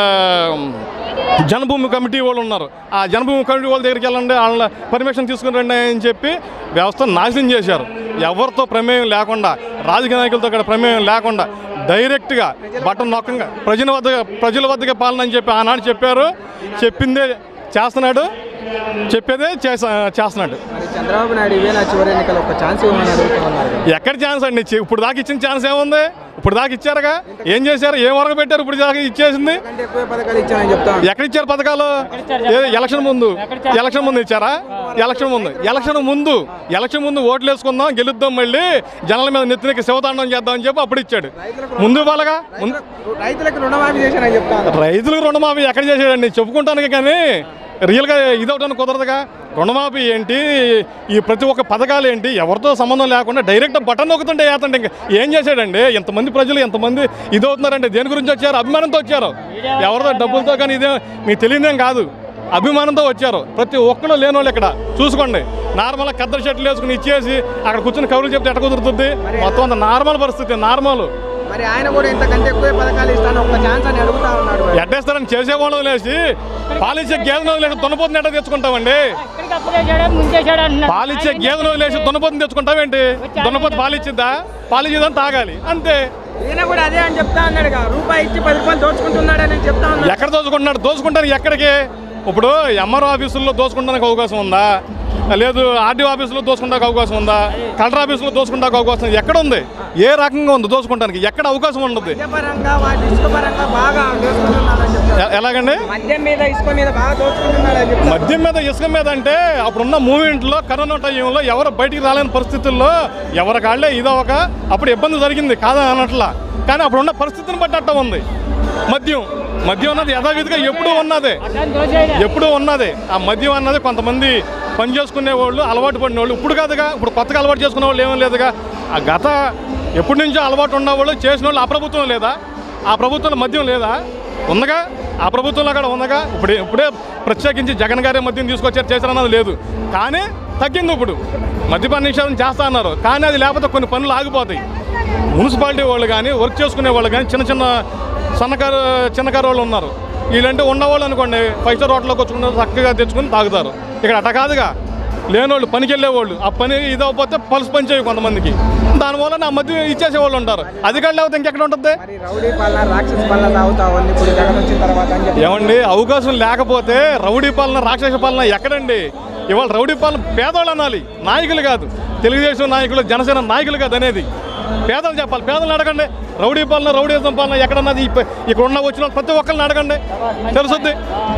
జనభూమి కమిటీ వాళ్ళు ఉన్నారు ఆ జనభూమి కమిటీ వాళ్ళ దగ్గరికి వెళ్ళండి వాళ్ళ పర్మిషన్ తీసుకుని రండి అని చెప్పి వ్యవస్థ నాశనం చేశారు ఎవరితో ప్రమేయం లేకుండా రాజకీయ నాయకులతో ఇక్కడ ప్రమేయం లేకుండా డైరెక్ట్గా బటన్ నొక్కంగా ప్రజల వద్ద ప్రజల వద్దకే పాలన అని చెప్పి ఆనాడు చెప్పారు చెప్పిందే చేస్తున్నాడు చెప్పేదే చేసా చేస్తున్నాడు మరి చంద్రబాబు నాయుడు ఇవే నా చివరి ఎన్నికలు ఒక ఛాన్స్ ఇవ్వమని అడుగుతున్నారు ఎక్కడ ఛాన్స్ అండి చి- ఇప్పుడు దాకా ఇచ్చిన ఛాన్స్ ఏముంది ఇప్పుడు దాకా ఇచ్చారుగా ఏం చేశారు ఏం వరకు పెట్టారు ఇప్పుడు దాకా ఇచ్చేసింది కంటే ఎక్కువ పథకాలు ఇచ్చానని చెప్తా ఉన్నారు. ఎక్కడ ఇచ్చారు పథకాలు ఏ ఎలక్షన్ ముందు ఎలక్షన్ ముందు ఇచ్చారా ఎలక్షన్ ముందు ఎలక్షన్ ముందు ఎలక్షన్ ముందు ఓట్లు వేసుకుందాం గెలుద్దాం మళ్ళీ జనాల మీద నెత్తినకి శివతాండం చేద్దాం అని చెప్పి అప్పుడు ఇచ్చాడు ముందు వాళ్ళగా ముందు రైతులకు- రైతులకు రుణమాఫీ చేశానని చెప్తా ఉన్నారు. రైతులకు రుణమాఫీ ఎక్కడ చేసాడండి చెప్పుకుంటానికి కానీ రియల్గా ఇదవటానికి కుదరదుగా రుణమాఫీ ఏంటి ఈ ప్రతి ఒక్క పథకాలు ఏంటి ఎవరితో సంబంధం లేకుండా డైరెక్ట్ బటన్ నొక్కుతుంటే ఏతండి ఇంకా ఏం చేశాడండి ఎంతమంది ప్రజలు ఎంతమంది ఇదవుతున్నారండి దేని గురించి వచ్చారు అభిమానంతో వచ్చారు ఎవరితో డబ్బులతో కానీ ఇదే మీకు తెలియదేం కాదు అభిమానంతో వచ్చారు ప్రతి ఒక్కరు లేని వాళ్ళు ఇక్కడ చూసుకోండి నార్మల్గా కద్దరు షర్ట్లు వేసుకుని ఇచ్చేసి అక్కడ కూర్చొని కబుర్లు చెప్తే ఎట్ట కుదురుతుంది మొత్తం అంత నార్మల్ పరిస్థితి నార్మల్ మరి ఆయన కూడా ఇంతకంటే ఎక్కువ పథకాలు ఇస్తాను ఒక ఛాన్స్ అని అడుగుతా ఉన్నాడు మరి. ఎట్టేస్తారని చేసేవాళ్ళు వదిలేసి పాలిచ్చే గేదెను వదిలేసి దున్నపోతుని ఎట్ట తెచ్చుకుంటామండి ఇక్కడికి అప్పు చేశాడు ముంచేశాడు అంటున్నాడు పాలిచ్చే గేదెను వదిలేసి దున్నపోతుని తెచ్చుకుంటావేంటి దున్నపోతు పాలిచ్చిద్దా పాలిచ్చేదని తాగాలి అంతే ఈయన కూడా అదే అని చెప్తా అన్నాడు రూపాయి ఇచ్చి పది రూపాయలు దోచుకుంటున్నాడని చెప్తా ఉన్నాడు ఎక్కడ దోచుకుంటున్నాడు దోచుకుంటానికి ఎక్కడికి ఇప్పుడు ఎంఆర్ఓ ఆఫీసుల్లో దోచుకుంటానికి అవకాశం ఉందా లేదు ఆర్డీఓ ఆఫీసులో దోచుకుంటానికి అవకాశం ఉందా కలెక్టర్ ఆఫీసులో దోచుకుంటానికి అవకాశం ఉంది? ఎక్కడ ఉంది ఏ రకంగా ఉంది దోచుకుంటానికి ఎక్కడ అవకాశం ఉండదు మద్యపరంగా వాటి ఇసుక పరంగా బాగా దోచుకుంటున్నాడని చెప్తారు ఎ- ఎలాగండి మద్యం మీద ఇసుక మీద బాగా దోచుకుంటున్నాడని చెప్తారు మద్యం మీద ఇసుక మీద అంటే అప్పుడున్న మూమెంట్లో కరోనా టైంలో ఎవరు బయటికి రాలేని పరిస్థితుల్లో ఎవరి కాళ్ళే ఇదొక అప్పుడు ఇబ్బంది జరిగింది కాదని అనట్లా కానీ అప్పుడున్న పరిస్థితిని బట్టి అట్ట ఉంది మద్యం మద్యం అన్నది యథావిధిగా ఎప్పుడూ ఉన్నదే అతను దోచేయలే. ఎప్పుడూ ఉన్నదే ఆ మద్యం అన్నది కొంతమంది పని చేసుకునే వాళ్ళు అలవాటు పడిన వాళ్ళు ఇప్పుడు కాదుగా ఇప్పుడు కొత్తగా అలవాటు చేసుకునే వాళ్ళు ఏమీ లేదుగా ఆ గత ఎప్పటి నుంచో అలవాటు ఉన్నవాళ్ళు చేసిన వాళ్ళు ఆ ప్రభుత్వం లేదా ఆ ప్రభుత్వంలో మద్యం లేదా ఉందగా ఆ ప్రభుత్వంలో కూడా ఉందగా ఇప్పుడే ఇప్పుడే ప్రత్యేకించి జగన్ గారే మద్యం తీసుకొచ్చారు చేశారన్నది లేదు కానీ తగ్గింది ఇప్పుడు మద్యపాన నిషేధం చేస్తా అన్నారు కానీ అది లేకపోతే కొన్ని పనులు ఆగిపోతాయి మున్సిపాలిటీ వాళ్ళు కానీ వర్క్ చేసుకునే వాళ్ళు కానీ చిన్న చిన్న సన్నకారు చిన్నకారు వాళ్ళు ఉన్నారు వీళ్ళంటే ఉన్నవాళ్ళు అనుకోండి ఫైవ్ స్టార్ హోటల్లోకి వచ్చుకుని చక్కగా తెచ్చుకొని తాగుతారు ఇక్కడ అట్ట కాదుగా లేనోళ్ళు పనికి వెళ్ళేవాళ్ళు ఆ పని ఇది అవ్వకపోతే పలుసు పని చేయవు కొంతమందికి దానివల్ల నా మధ్య ఇచ్చేసేవాళ్ళు ఉంటారు అధికారులు లేకపోతే ఇంకెక్కడ ఉంటుంది మరి రౌడీ పాలన రాక్షస పాలన తాగుతావు అని ఇప్పుడు జగన్ వచ్చిన తర్వాత అని చెప్పి ఏమండి అవకాశం లేకపోతే రౌడీ పాలన రాక్షస పాలన ఎక్కడండి ఇవాళ రౌడీ పాలన పేదవాళ్ళు అనాలి నాయకులు కాదు తెలుగుదేశం నాయకులు జనసేన నాయకులు కాదు అనేది పేదలు చెప్పాలి పేదలు అడగండి రౌడీ పాలన రౌడీజం పాలన ఎక్కడన్నది ఇప్ప- ఇక్కడ ఉన్న వచ్చిన వాళ్ళు ప్రతి ఒక్కరిని అడగండి తెలుసుద్ది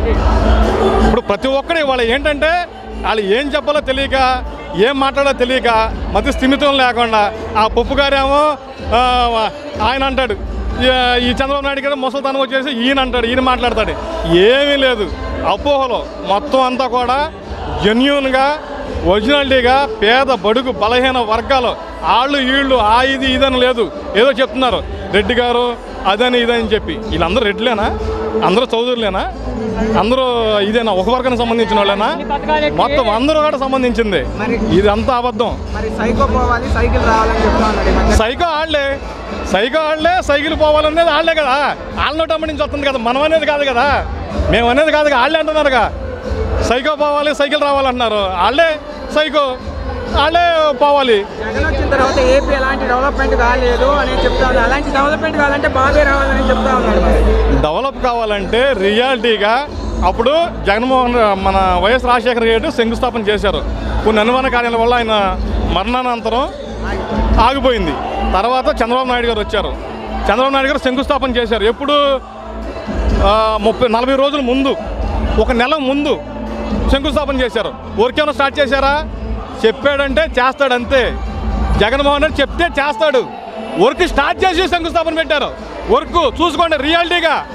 ఇప్పుడు ప్రతి ఒక్కరి వాళ్ళు ఏంటంటే వాళ్ళు ఏం చెప్పాలో తెలియక ఏం మాట్లాడాలో తెలియక మధ్య స్థిమితం లేకుండా ఆ పప్పు గారేమో ఆ, ఆయన అంటాడు ఈ- ఈ చంద్రబాబు నాయుడు గారు ముసలితనం వచ్చేసి ఈయన అంటాడు ఈయన మాట్లాడతాడు ఏమీ లేదు అపోహలో మొత్తం అంతా కూడా జెన్యున్గా ఒరిజినాలిటీగా పేద బడుగు బలహీన వర్గాలు వాళ్ళు వీళ్ళు ఆ ఇది ఇదని లేదు ఏదో చెప్తున్నారు రెడ్డి గారు అదని ఇదని చెప్పి వీళ్ళందరూ రెడ్లేనా అందరూ చౌదరులేనా అందరూ ఇదేనా ఒక వర్గానికి సంబంధించిన వాళ్ళేనా మొత్తం అందరూ కూడా సంబంధించింది మరి- ఇది అంతా అబద్ధం మరి సైకో పోవాలి సైకిల్ రావాలని చెప్తా ఉన్నాడు ఈ మధ్య. సైకో ఆళ్లే సైకో ఆళ్లే సైకిల్ పోవాలనేది ఆళ్లే కదా వాళ్ళ నోటమ్మ నుంచి వస్తుంది కదా మనం అనేది కాదు కదా మేము అనేది కాదు ఆళ్ళే అంటున్నారుగా సైకో పోవాలి సైకిల్ రావాలంటున్నారు వాళ్ళే సైకో వాళ్ళే పోవాలి జగన్ వచ్చిన తర్వాత ఏపీ ఎలాంటి డెవలప్మెంట్ కాలేదు అని చెప్తా ఉన్నాడు అలాంటి డెవలప్మెంట్ కావాలంటే బాబే రావాలని చెప్తా ఉన్నాడు మరి డెవలప్ కావాలంటే రియాలిటీగా అప్పుడు జగన్మోహన్ మన వైఎస్ రాజశేఖర గారు శంకుస్థాపన చేశారు కొన్ని అనుమాన కార్యాల వల్ల ఆయన మరణానంతరం ఆగిపోయింది తర్వాత చంద్రబాబు నాయుడు గారు వచ్చారు చంద్రబాబు నాయుడు గారు శంకుస్థాపన చేశారు ఎప్పుడు ఆ, ముప్పై నలభై రోజుల ముందు ఒక నెల ముందు శంకుస్థాపన చేశారు వర్క్ ఏమైనా స్టార్ట్ చేశారా చెప్పాడంటే చేస్తాడంతే జగన్మోహన్ రెడ్డి చెప్తే చేస్తాడు వర్క్ స్టార్ట్ చేసి శంకుస్థాపన పెట్టారు వర్క్ చూసుకోండి రియాలిటీగా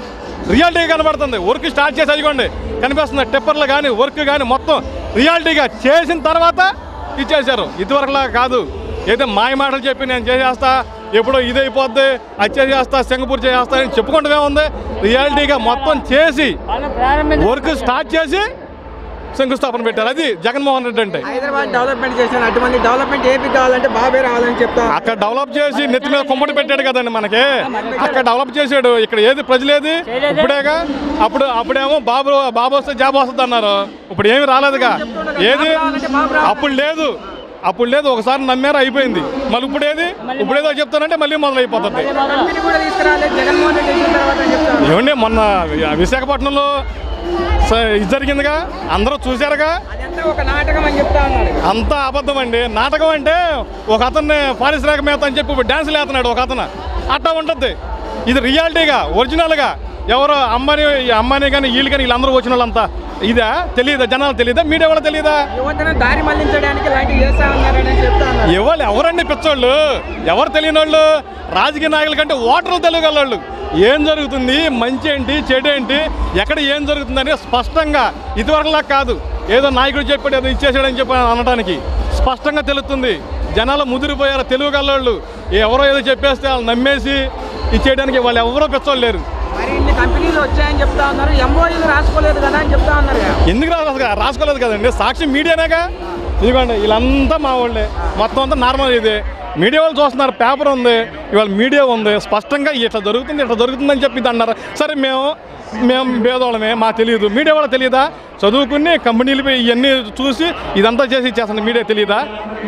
రియాలిటీ కనబడుతుంది వర్క్ స్టార్ట్ చేసి అదిగోండి కనిపిస్తుంది టిప్పర్లు కానీ వర్క్ కానీ మొత్తం రియాలిటీగా చేసిన తర్వాత ఇచ్చేశారు ఇదివరకులా కాదు ఏదో మాయ మాటలు చెప్పి నేను చేసేస్తా ఎప్పుడో ఇది అయిపోద్ది అది చేసేస్తా సింగపూర్ చేసేస్తా అని చెప్పుకుంటూనే ఉంది రియాలిటీగా మొత్తం చేసి వాళ్ళు ప్రారంభించి వర్క్ స్టార్ట్ చేసి శంకుస్థాపన పెట్టారు అది జగన్మోహన్ రెడ్డి అంటే హైదరాబాద్ డెవలప్మెంట్ చేశాను అటువంటి డెవలప్మెంట్ ఏపీ కావాలంటే బాబే రావాలని చెప్తా అక్కడ డెవలప్ చేసి నెత్తి మీద కుమ్మటి పెట్టాడు కదండి మనకి అక్కడ డెవలప్ చేశాడు ఇక్కడ ఏది ప్రజలేది ఇప్పుడేగా అప్పుడు అప్పుడేమో బాబు బాబు వస్తే జాబ్ వస్తుంది అన్నారు ఇప్పుడు ఏమి రాలేదుగా ఏది అప్పుడు లేదు అప్పుడు లేదు ఒకసారి నమ్మారు అయిపోయింది మళ్ళీ ఇప్పుడు ఏది ఇప్పుడు ఏదో చెప్తానంటే మళ్ళీ మొదలు అయిపోతుంది కంపెనీ కూడా తీసుకురాలేదు జగన్మోహన్ రెడ్డి వచ్చిన తర్వాత అని చెప్తాను ఏమండి మొన్న విశాఖపట్నంలో స- ఇది జరిగిందిగా అందరూ చూశారుగా అదంతా ఒక నాటకం అని చెప్తా ఉన్నాడు అంతా అబద్ధం అండి నాటకం అంటే ఒక అతన్ని పారిశ్రామిక మేత అని చెప్పి డ్యాన్స్ లేతున్నాడు ఒక అతను అట్టా ఉంటుంది ఇది రియాలిటీగా ఒరిజినల్గా ఎవరు అమ్మని అమ్మని కానీ వీళ్ళు కానీ వీళ్ళందరూ వచ్చిన వాళ్ళంతా ఇదా తెలియదా జనాలు తెలియదా మీడియా వాళ్ళ తెలియదా యువతను దారి మళ్లించడానికి ఇలాంటివి చేస్తా ఉన్నారని చెప్తా ఉన్నారు ఎవరు ఎవరండి పిచ్చోళ్ళు ఎవరు తెలియని వాళ్ళు రాజకీయ నాయకుల కంటే ఓటర్లు తెలియగలవాళ్ళు ఏం జరుగుతుంది మంచి ఏంటి చెడు ఏంటి ఎక్కడ ఏం జరుగుతుందని స్పష్టంగా ఇదివరకులా కాదు ఏదో నాయకుడు చెప్పాడు ఏదో ఇచ్చేసాడని చెప్పి అనడానికి స్పష్టంగా తెలుస్తుంది జనాలు ముదిరిపోయారు తెలుగుగలవాళ్ళు ఎవరో ఏదో చెప్పేస్తే వాళ్ళు నమ్మేసి ఇచ్చేయడానికి వాళ్ళు ఎవరో పిచ్చోళ్ళు లేరు మరి ఇన్ని కంపెనీలు వచ్చాయని చెప్తా ఉన్నారు ఎంఓఈలు రాసుకోలేదు కదా అని చెప్తా ఉన్నారు కదా. ఎందుకు రా రాసుకోలేదు కదండి సాక్షి మీడియానేగా ఇదిగోండి వీళ్ళంతా మా వాళ్ళే మొత్తం అంతా నార్మల్ ఇది మీడియా వాళ్ళు చూస్తున్నారు పేపర్ ఉంది ఇవాళ మీడియా ఉంది స్పష్టంగా ఇట్లా జరుగుతుంది ఇట్లా జరుగుతుందని చెప్పి ఇది అన్నారు సరే మేము మేము భేదవాళ్ళమే మాకు తెలియదు మీడియా వాళ్ళకి తెలియదా చదువుకుని కంపెనీలు పోయి ఇవన్నీ చూసి ఇదంతా చేసి ఇచ్చేస్తుంది మీడియా తెలియదా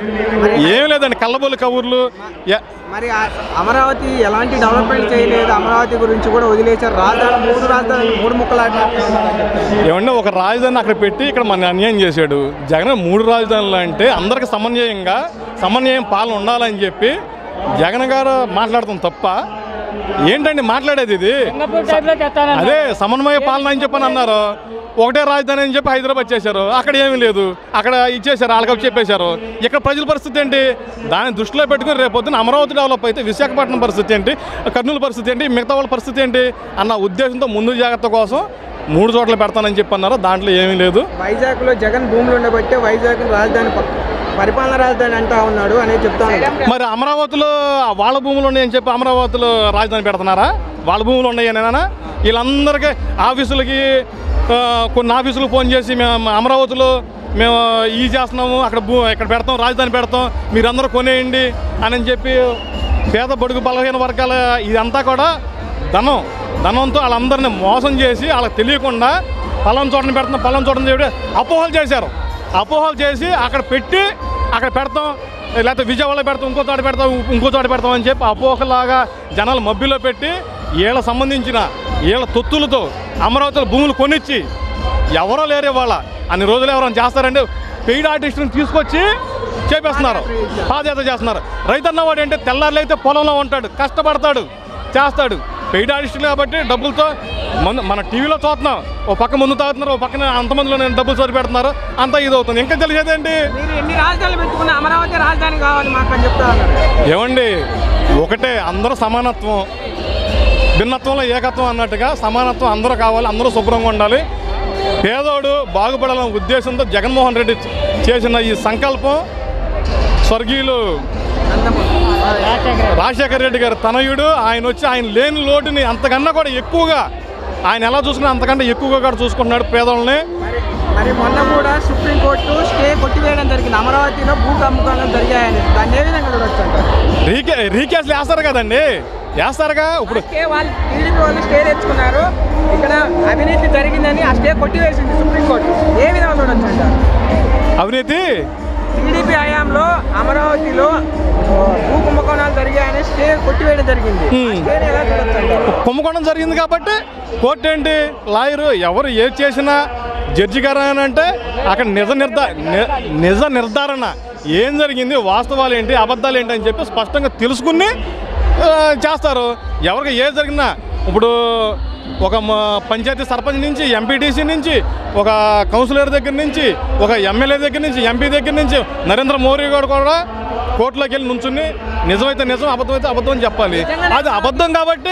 ఏం లేదండి కళ్ళబొల్లి కబుర్లు ఎ- మరి ఆ అమరావతి ఎలాంటి డెవలప్మెంట్ చేయలేదు అమరావతి గురించి కూడా వదిలేశారు రాజధాని మూడు రాజధాని మూడు ముక్కలాట ఏమన్నా ఒక రాజధాని అక్కడ పెట్టి ఇక్కడ మన అన్యాయం చేశాడు జగన్ మూడు రాజధానులు అంటే అందరికి సమన్వయంగా సమన్వయం పాలన ఉండాలని చెప్పి జగన్ గారు మాట్లాడతాం తప్ప ఏంటండి మాట్లాడేది ఇది సింగపూర్ టైప్ లో తెస్తానన్నారు అదే సమన్వయ పాలన అని చెప్పని అన్నారు ఒకటే రాజధాని అని చెప్పి హైదరాబాద్ చేశారు అక్కడ ఏమీ లేదు అక్కడ ఇచ్చేశారు వాళ్ళకి చెప్పేశారు ఇక్కడ ప్రజల పరిస్థితి ఏంటి దాన్ని దృష్టిలో పెట్టుకుని రేపు పొద్దున అమరావతి డెవలప్ అయితే విశాఖపట్నం పరిస్థితి ఏంటి కర్నూలు పరిస్థితి ఏంటి మిగతా వాళ్ళ పరిస్థితి ఏంటి అన్న ఉద్దేశంతో ముందు జాగ్రత్త కోసం మూడు చోట్ల పెడతానని చెప్పి అన్నారు దాంట్లో ఏమీ లేదు వైజాగ్ లో జగన్ భూములు ఉండబట్టే వైజాగ్ రాజధాని ప- పరిపాలన రాజధాని అంటా ఉన్నాడు అనేది చెప్తా ఉన్నాడు మరి అమరావతిలో వాళ్ళ భూములు ఉన్నాయని చెప్పి అమరావతిలో రాజధాని పెడుతున్నారా వాళ్ళ భూములు ఉన్నాయనేనా వీళ్ళందరికీ ఆఫీసులకి ఆ, కొన్ని ఆఫీసులకు ఫోన్ చేసి మేము అమరావతిలో మేము ఈ చేస్తున్నాము అక్కడ భూ ఇక్కడ పెడతాం రాజధాని పెడతాం మీరందరూ కొనేయండి అని చెప్పి పేద బడుగు బలహీన వర్గాల ఇదంతా కూడా ధనం ధనంతో వాళ్ళందరినీ మోసం చేసి వాళ్ళకి తెలియకుండా పలానా చోటని పెడుతున్నాం పలానా చోటని చెప్పి అపోహలు చేశారు అపోహలు చేసి అక్కడ పెట్టి అక్కడ పెడతాం లేకపోతే విజయవాడలో పెడతాం ఇంకో చోట పెడతాం ఇంకో చోట పెడతాం అని చెప్పి అపోహలాగా జనాలు మబ్బిలో పెట్టి వీళ్ళ సంబంధించిన వీళ్ళ తొత్తులతో అమరావతిలో భూములు కొనిచ్చి ఎవరో లేరు వాళ్ళ అన్ని రోజులు ఎవరైనా చేస్తారంటే పెయిడ్ ఆర్టిస్ట్ని తీసుకొచ్చి చేపేస్తున్నారు పాదయాత్ర చేస్తున్నారు రైతు అన్నవాడు అంటే తెల్లారులు అయితే పొలంలో ఉంటాడు కష్టపడతాడు చేస్తాడు పెయిడ్ ఆర్టిస్టులు కాబట్టి డబ్బులతో మన మన టీవీలో చూస్తున్నాం ఓ పక్క ముందు తాగుతున్నారు ఓ పక్కన అంతమందిలో నేను డబ్బులు సరి పెడుతున్నారు అంతా ఇది అవుతుంది ఇంకా తెలిసేదేంటి మీరు ఎన్ని రాజధానులు పెట్టుకున్న అమరావతి రాజధాని కావాలి మాకు అని చెప్తా ఉన్నారు ఏమండి ఒకటే అందరూ సమానత్వం భిన్నత్వంలో ఏకత్వం అన్నట్టుగా సమానత్వం అందరూ కావాలి అందరూ శుభ్రంగా ఉండాలి పేదోడు బాగుపడాలనే ఉద్దేశంతో జగన్మోహన్ రెడ్డి చేసిన ఈ సంకల్పం స్వర్గీయులు రాజశేఖర రెడ్డి గారు తనయుడు ఆయన వచ్చి ఆయన లేని లోటుని అంతకన్నా కూడా ఎక్కువగా ఆయన ఎలా చూసుకున్నా అంతకంటే ఎక్కువగా కూడా చూసుకుంటున్నాడు పేదోళ్ళని మరి మరి మొన్న కూడా సుప్రీంకోర్టు స్టే కొట్టివేయడం జరిగింది అమరావతిలో భూ అమ్మకాలు జరిగాయని దాన్ని ఏ విధంగా చూడొచ్చు అంటారు రీకే రీకేస్లు వేస్తారు కదండి వేస్తారుగా ఇప్పుడు స్టే వాళ్ళు టీడీపీ వాళ్ళు స్టే తెచ్చుకున్నారు ఇక్కడ అవినీతి జరిగిందని ఆ స్టే కొట్టివేసింది సుప్రీంకోర్టు ఏ విధంగా చూడొచ్చు అంటారు అవినీతి టీడీపీ హయాంలో అమరావతిలో భూ కుంభకోణాలు జరిగాయని స్టే కొట్టివేయడం జరిగింది ఆ స్టేని ఎలా చూడొచ్చు అంటారు కుంభకోణం జరిగింది కాబట్టి కోర్టు ఏంటి లాయరు ఎవరు ఏది చేసినా జడ్జి గారు అని అంటే అక్కడ నిజ నిర్ధా ని- నిజ నిర్ధారణ ఏం జరిగింది వాస్తవాలు ఏంటి అబద్ధాలు ఏంటి అని చెప్పి స్పష్టంగా తెలుసుకుని ఆ, చేస్తారు ఎవరికి ఏది జరిగినా ఇప్పుడు ఒక మ- పంచాయతీ సర్పంచ్ నుంచి ఎంపీటీసీ నుంచి ఒక కౌన్సిలర్ దగ్గర నుంచి ఒక ఎమ్మెల్యే దగ్గర నుంచి ఎంపీ దగ్గర నుంచి నరేంద్ర మోడీ గారు కూడా కోర్టులోకి వెళ్ళి నుంచుని నిజమైతే నిజం అబద్ధమైతే అబద్ధం అని చెప్పాలి అది అబద్ధం కాబట్టి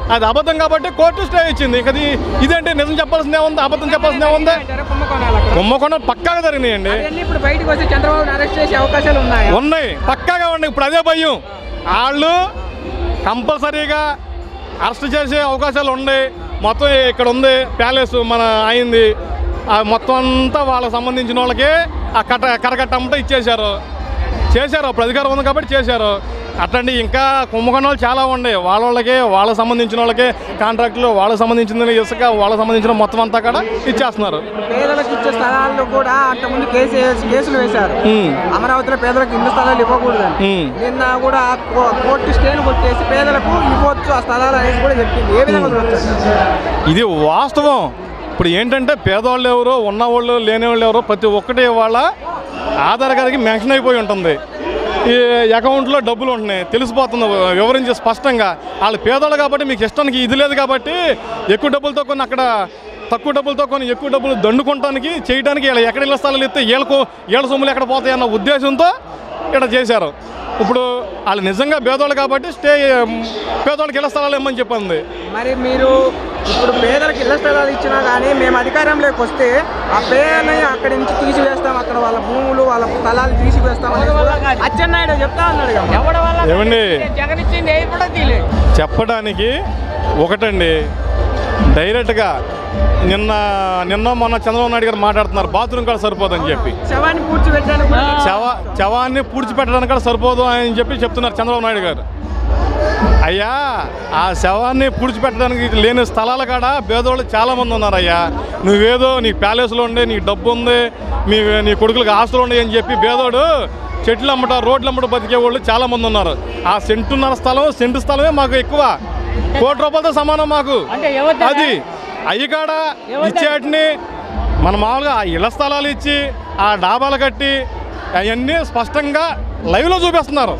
అది అబద్ధం కాబట్టి కోర్టు స్టే ఇచ్చింది ఇంకా ఇది- ఇదేంటి నిజం చెప్పాల్సిందే ఉంది అబద్ధం చెప్పాల్సిందే ఉంది అంటారా కుంభకోణాలు అక్కడ? కుంభకోణం పక్కాగా జరిగినాయండి అవన్నీ ఇప్పుడు బయటకు వస్తే చంద్రబాబు అరెస్ట్ చేసే అవకాశాలు ఉన్నాయా ఉన్నాయి పక్కాగా ఉన్నాయి ఇప్పుడు అదే భయం వాళ్ళు కంపల్సరీగా అరెస్ట్ చేసే అవకాశాలు ఉన్నాయి మొత్తం ఇక్కడ ఉంది ప్యాలెస్ మన అయింది ఆ మొత్తం అంతా వాళ్ళకి సంబంధించిన వాళ్ళకి ఆ కట్ట కరకట్ట అంతా ఇచ్చేశారు చేశారు అప్పుడు అధికారం ఉంది కాబట్టి చేశారు అట్లాంటి ఇంకా కుంభకోణాలు చాలా ఉన్నాయి వాళ్ళ వాళ్ళకి వాళ్ళకి సంబంధించిన వాళ్ళకి కాంట్రాక్టులు వాళ్ళకి సంబంధించిన ఇసుక వాళ్ళకి సంబంధించిన మొత్తం అంతా కూడా ఇచ్చేస్తున్నారు పేదలకు ఇచ్చే స్థలాల్లో కూడా అంతకుముందు కేసు వేసి- కేసులు వేశారు ఉమ్. అమరావతిలో పేదలకు ఇల్లు స్థలాలు ఇవ్వకూడదని ఉమ్. నిన్న కూడా కో- కోర్టు స్టేలు కొట్టేసి పేదలకు ఇవ్వచ్చు ఆ స్థలాలు అనేసి కూడా చెప్పింది ఏ విధంగా చూడొచ్చు ఇది వాస్తవం ఇప్పుడు ఏంటంటే పేదవాళ్ళు ఎవరు ఉన్నవాళ్ళు లేనివాళ్ళు ఎవరు ప్రతి ఒక్కటి వాళ్ళ ఆధార్ కార్డుకి మెన్షన్ అయిపోయి ఉంటుంది ఈ అకౌంట్లో డబ్బులు ఉంటున్నాయి తెలిసిపోతుంది వివరించి స్పష్టంగా వాళ్ళు పేదవాళ్ళు కాబట్టి మీకు ఇష్టానికి ఇది లేదు కాబట్టి ఎక్కువ డబ్బులతో కొన్ని అక్కడ తక్కువ డబ్బులతో కొన్ని ఎక్కువ డబ్బులు దండుకోవటానికి చేయడానికి వీళ్ళు ఎక్కడ ఇళ్ళ స్థలాలు ఇస్తే వీళ్ళకు వీళ్ళ సొమ్ములు ఎక్కడ పోతాయి అన్న ఉద్దేశంతో ఇక్కడ చేశారు ఇప్పుడు వాళ్ళు నిజంగా పేదవాళ్ళు కాబట్టి స్టే పేదవాళ్ళకి ఇళ్ళ స్థలాలు ఇమ్మని చెప్పింది మరి మీరు ఇప్పుడు పేదలకు ఇళ్ల స్థలాలు ఇచ్చినా కానీ మేము అధికారంలోకి వస్తే ఆ పేదలని అక్కడి నుంచి తీసివేస్తాం అక్కడ వాళ్ళ భూములు వాళ్ళ స్థలాలు తీసివేస్తాం అనేది కూడా అచ్చెన్నాయుడు చెప్తా ఉన్నాడు కదా. ఏమండి జగన్ ఇచ్చింది ఏది కూడా తీయలేదు చెప్పడానికి ఒకటండి డైరెక్ట్గా నిన్న నిన్న మొన్న చంద్రబాబు నాయుడు గారు మాట్లాడుతున్నారు బాత్రూమ్ కూడా సరిపోదని చెప్పి శవాన్ని పూడ్చిపెట్టడానికి కూడా శవ శవాన్ని పూడ్చిపెట్టడానికి కూడా సరిపోదు అని చెప్పి చెప్తున్నారు చంద్రబాబు నాయుడు గారు అయ్యా ఆ శవాన్ని పూడ్చిపెట్టడానికి లేని స్థలాల కాడ పేదోళ్ళు చాలా మంది ఉన్నారు అయ్యా నువ్వేదో నీ ప్యాలెస్లో ఉండే నీ డబ్బు ఉంది మీ నీ కొడుకులకు ఆస్తులు ఉన్నాయి అని చెప్పి పేదోడు చెట్లు అమ్మట రోడ్లు అమ్మట బతికే వాళ్ళు చాలా మంది ఉన్నారు ఆ సెంటున్నర స్థలం సెంటు స్థలమే మాకు ఎక్కువ కోటి రూపాయలతో సమానం మాకు అంటే ఎవరిదా? అది అయ్యి కాడ ఇచ్చేటిని మన మామూలుగా ఆ ఇళ్ల స్థలాలు ఇచ్చి ఆ డాబాలు కట్టి అవన్నీ స్పష్టంగా లైవ్లో చూపిస్తున్నారు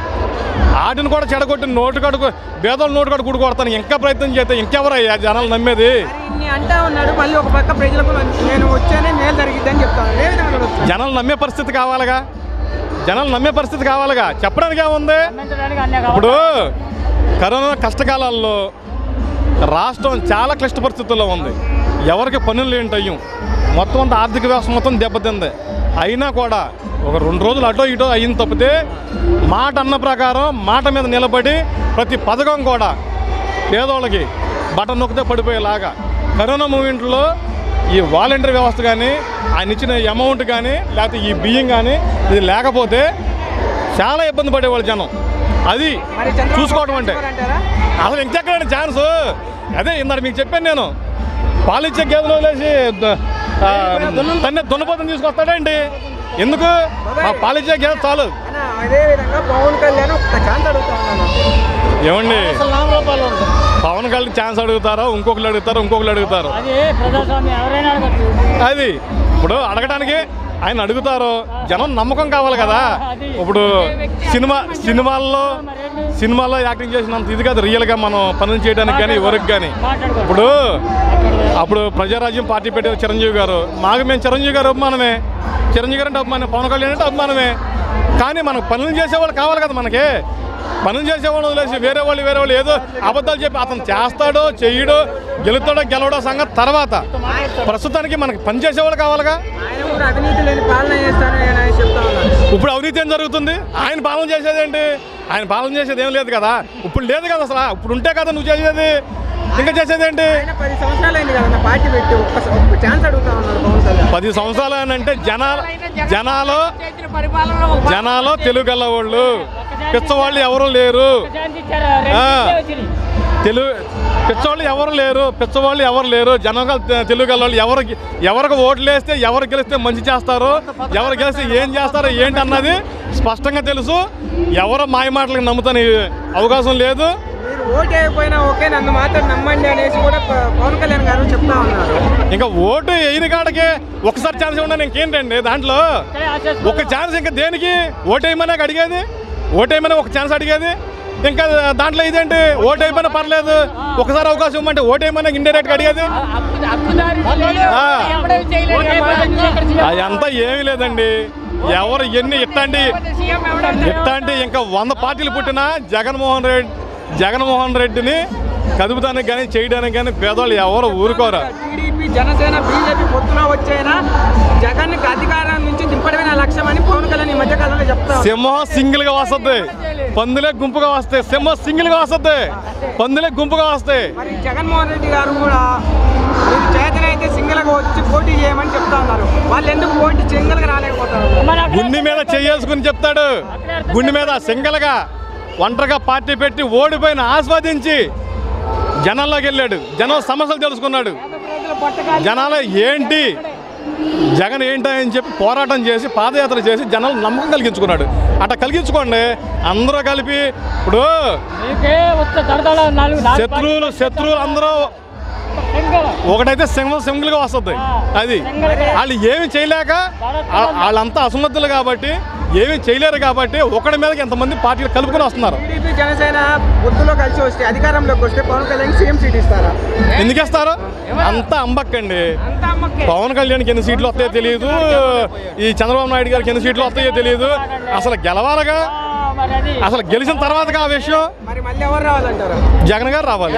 వాటిని కూడా చెడగొట్టి నోటు కడుకు పేదోళ్ళు నోటు కడుకు గుడి కొడతాను ఇంకా ప్రయత్నం చేస్తే ఇంకెవరయ్యా జనాలు నమ్మేది మరి ఇన్ని అంటా ఉన్నాడు మళ్ళీ ఒక పక్క ప్రజలకు నేను వచ్చానే మేలు జరిగిద్దని చెప్తాను ఏ విధంగా చూడొచ్చు జనాలు నమ్మే పరిస్థితి కావాలిగా జనాలు నమ్మే పరిస్థితి కావాలిగా చెప్పడానికి ఏముంది గమనించడానికి అన్నీ ఇప్పుడు కరోనా కష్టకాలాల్లో రాష్ట్రం చాలా క్లిష్ట పరిస్థితుల్లో ఉంది ఎవరికి పనులు ఏంటి అయ్యం మొత్తం అంతా ఆర్థిక వ్యవస్థ మొత్తం దెబ్బతింది అయినా కూడా ఒక రెండు రోజులు అటో ఇటో అయింది తప్పితే మాట అన్న ప్రకారం మాట మీద నిలబడి ప్రతి పథకం కూడా పేదోళ్ళకి బటన్ నొక్కితే పడిపోయేలాగా కరోనా మూమెంట్లో ఈ వాలంటరీ వ్యవస్థ కానీ ఆయన ఇచ్చిన అమౌంట్ కానీ లేకపోతే ఈ బియ్యం కానీ ఇది లేకపోతే చాలా ఇబ్బంది పడేవాళ్ళు జనం అది మరి చంద్రబాబు చూసుకోవడం అంటే అంటారా అసలు ఇంకెక్కడండి ఛాన్స్ అదే ఇందాక మీకు చెప్పాను నేను పాలిచ్చే గేదెలు వదిలేసి ద- ఆ, తన్నే దున్నపోతం తీసుకొస్తాడండి ఎందుకు మా పాలిచ్చే గేదె చాలు అన్న, అదే విధంగా పవన్ కళ్యాణ్ ఒక ఛాన్స్ అడుగుతా ఉన్నాను ఏమండి పవన్ కళ్యాణ్ ఛాన్స్ అడుగుతారో ఇంకొకరు అడుగుతారు ఇంకొకరు అడుగుతారు అది ప్రజాస్వామ్యం ఎవరైనా అడగచ్చు అది ఇప్పుడు అడగడానికి ఆయన అడుగుతారు జనం నమ్మకం కావాలి కదా ఇప్పుడు సినిమా సినిమాల్లో సినిమాల్లో యాక్టింగ్ చేసినంత ఇది కాదు రియల్గా మనం పనులు చేయడానికి కానీ ఎవరికి కానీ ఇప్పుడు అప్పుడు ప్రజారాజ్యం పార్టీ పెట్టారు చిరంజీవి గారు మాకు మేము చిరంజీవి గారు అభిమానమే చిరంజీవి గారు అంటే అభిమానం పవన్ కళ్యాణ్ అంటే అభిమానమే కానీ మనకు పనులు చేసేవాళ్ళు కావాలి కదా మనకి పనులు చేసేవాళ్ళు వదిలేసి వేరే వాళ్ళు వేరే వాళ్ళు ఏదో అబద్ధాలు చెప్పి అతను చేస్తాడో చెయ్యడో గెలుతాడో గెలవడో సంగతి తర్వాత ప్రస్తుతానికి మనకి పని చేసేవాళ్ళు కావాలిగా ఆయన కూడా అవినీతి లేని పాలన చేస్తానని ఆయన చెప్తా ఉన్నాడు ఇప్పుడు అవినీతి ఏం జరుగుతుంది ఆయన పాలన చేసేది ఏంటి ఆయన పాలన చేసేది ఏం లేదు కదా ఇప్పుడు లేదు కదా అసలు ఇప్పుడు ఉంటే కదా నువ్వు చేసేది ఇంకా చేసేది ఏంటి ఆయన పది సంవత్సరాలు అయింది కదా పార్టీ పెట్టి ఒక్క ఒక్క ఛాన్స్ అడుగుతా ఉన్నాడు పవన్ కళ్యాణ్ పది సంవత్సరాలు అని అంటే జనాలు జనాలు జనాలు తెలుగు గల్లవాళ్ళు పిచ్చవాళ్ళు ఎవరు లేరు ఛాన్స్ ఇచ్చారు రెండు ఆ. ఇచ్చే వచ్చినాయి. తెలుగు పిచ్చవాళ్ళు ఎవరు లేరు పిచ్చవాళ్ళు ఎవరు లేరు జనగల తెలుగు వాళ్ళు ఎవరికి ఎవరికి ఓట్లు వేస్తే ఎవరు గెలిస్తే మంచి చేస్తారు ఎవరు గెలిస్తే ఏం చేస్తారో ఏంటి అన్నది స్పష్టంగా తెలుసు ఎవరు మాయ మాటలకు నమ్ముతాని అవకాశం లేదు మీరు ఓటు వేయకపోయినా ఓకే నన్ను మాత్రం నమ్మండి అనేసి కూడా ప- పవన్ కళ్యాణ్ గారు చెప్తా ఉన్నారు ఇంకా ఓటు వేయని కాడికి ఒకసారి ఛాన్స్ ఇవ్వడానికి ఇంకేంటండి దాంట్లో ఇక్కడే ఆశిస్తున్నాం. ఒక ఛాన్స్ ఇంకా దేనికి ఓటేయమనే అడిగేది ఓటేయమని ఒక ఛాన్స్ అడిగేది ఇంకా దాంట్లో ఇదేంటి ఓటు అయిపోయినా పర్లేదు ఒకసారి అవకాశం ఇవ్వమంటే ఓటేయమని ఇండైరెక్ట్గా అడిగేది ఆ. అదంతా ఏమీ లేదండి ఎవరు ఎన్ని ఇట్లాంటి ఇట్లాంటి ఇంకా వంద పార్టీలు పుట్టినా జగన్మోహన్ రెడ్డి జగన్మోహన్ రెడ్డిని కదుపుతానికి కానీ చేయడానికి కానీ పేదవాళ్ళు ఎవరు ఊరుకోరా టీడీపీ జనసేన బీజేపీ పొత్తులో వచ్చైనా జగన్ అధికారం నుంచి దింపడమే నా లక్ష్యం అని పవన్ కళ్యాణ్ ఈ మధ్య కాలంలో చెప్తా ఉన్నారు. సింహం సింగిల్ గా వస్తుంది పందులే గుంపుగా వస్తాయి సింహం సింగిల్ గా వస్తుంది పందులే గుంపుగా వస్తాయి మరి జగన్మోహన్ రెడ్డి గారు కూడా మీరు చేతనైతే సింగిల్ గా వచ్చి పోటీ చేయమని చెప్తా ఉన్నారు వాళ్ళు ఎందుకు పోటీ సింగిల్ గా రాలేకపోతారు మరి అక్కడ గుండె మీద చేసుకుని చెప్తాడు గుండె మీద సింగల్ గా ఒంటరిగా పార్టీ పెట్టి ఓడిపోయిన ఆస్వాదించి జనాల్లోకి వెళ్ళాడు జనం సమస్యలు తెలుసుకున్నాడు జనాలు ఏంటి జగన్ ఏంటి అని చెప్పి పోరాటం చేసి పాదయాత్ర చేసి జనాలు నమ్మకం కలిగించుకున్నాడు అట్లా కలిగించుకోండి అందరూ కలిపి ఇప్పుడు మీకే వస్తే దడదడ నాలుగు నాలుగు శత్రువులు శత్రువులు అందరూ సింగల్. ఒకటైతే సింగల్ సింగిల్ గా వస్తుంది అది వాళ్ళు ఏమి చేయలేక వా- వాళ్ళంతా అసమర్థులు కాబట్టి ఏమి చేయలేరు కాబట్టి ఒకటి మీదకి ఎంతమంది పార్టీలు కలుపుకొని వస్తున్నారు టీడీపీ జనసేన పొత్తులో కలిసి వస్తే అధికారంలోకి వస్తే పవన్ కళ్యాణ్ సీఎం సీట్ ఇస్తారా ఎందుకు ఇస్తారు అంతా అంబక్కండి అంతా అమ్మకే పవన్ కళ్యాణ్కి ఎన్ని సీట్లు వస్తాయో తెలియదు ఈ చంద్రబాబు నాయుడు గారికి ఎన్ని సీట్లు వస్తాయో తెలియదు అసలు గెలవాలిగా ఆ, మరి అది అసలు గెలిచిన తర్వాతగా ఆ విషయం మరి మళ్ళీ ఎవరు రావాలంటారు జగన్ గారు రావాలి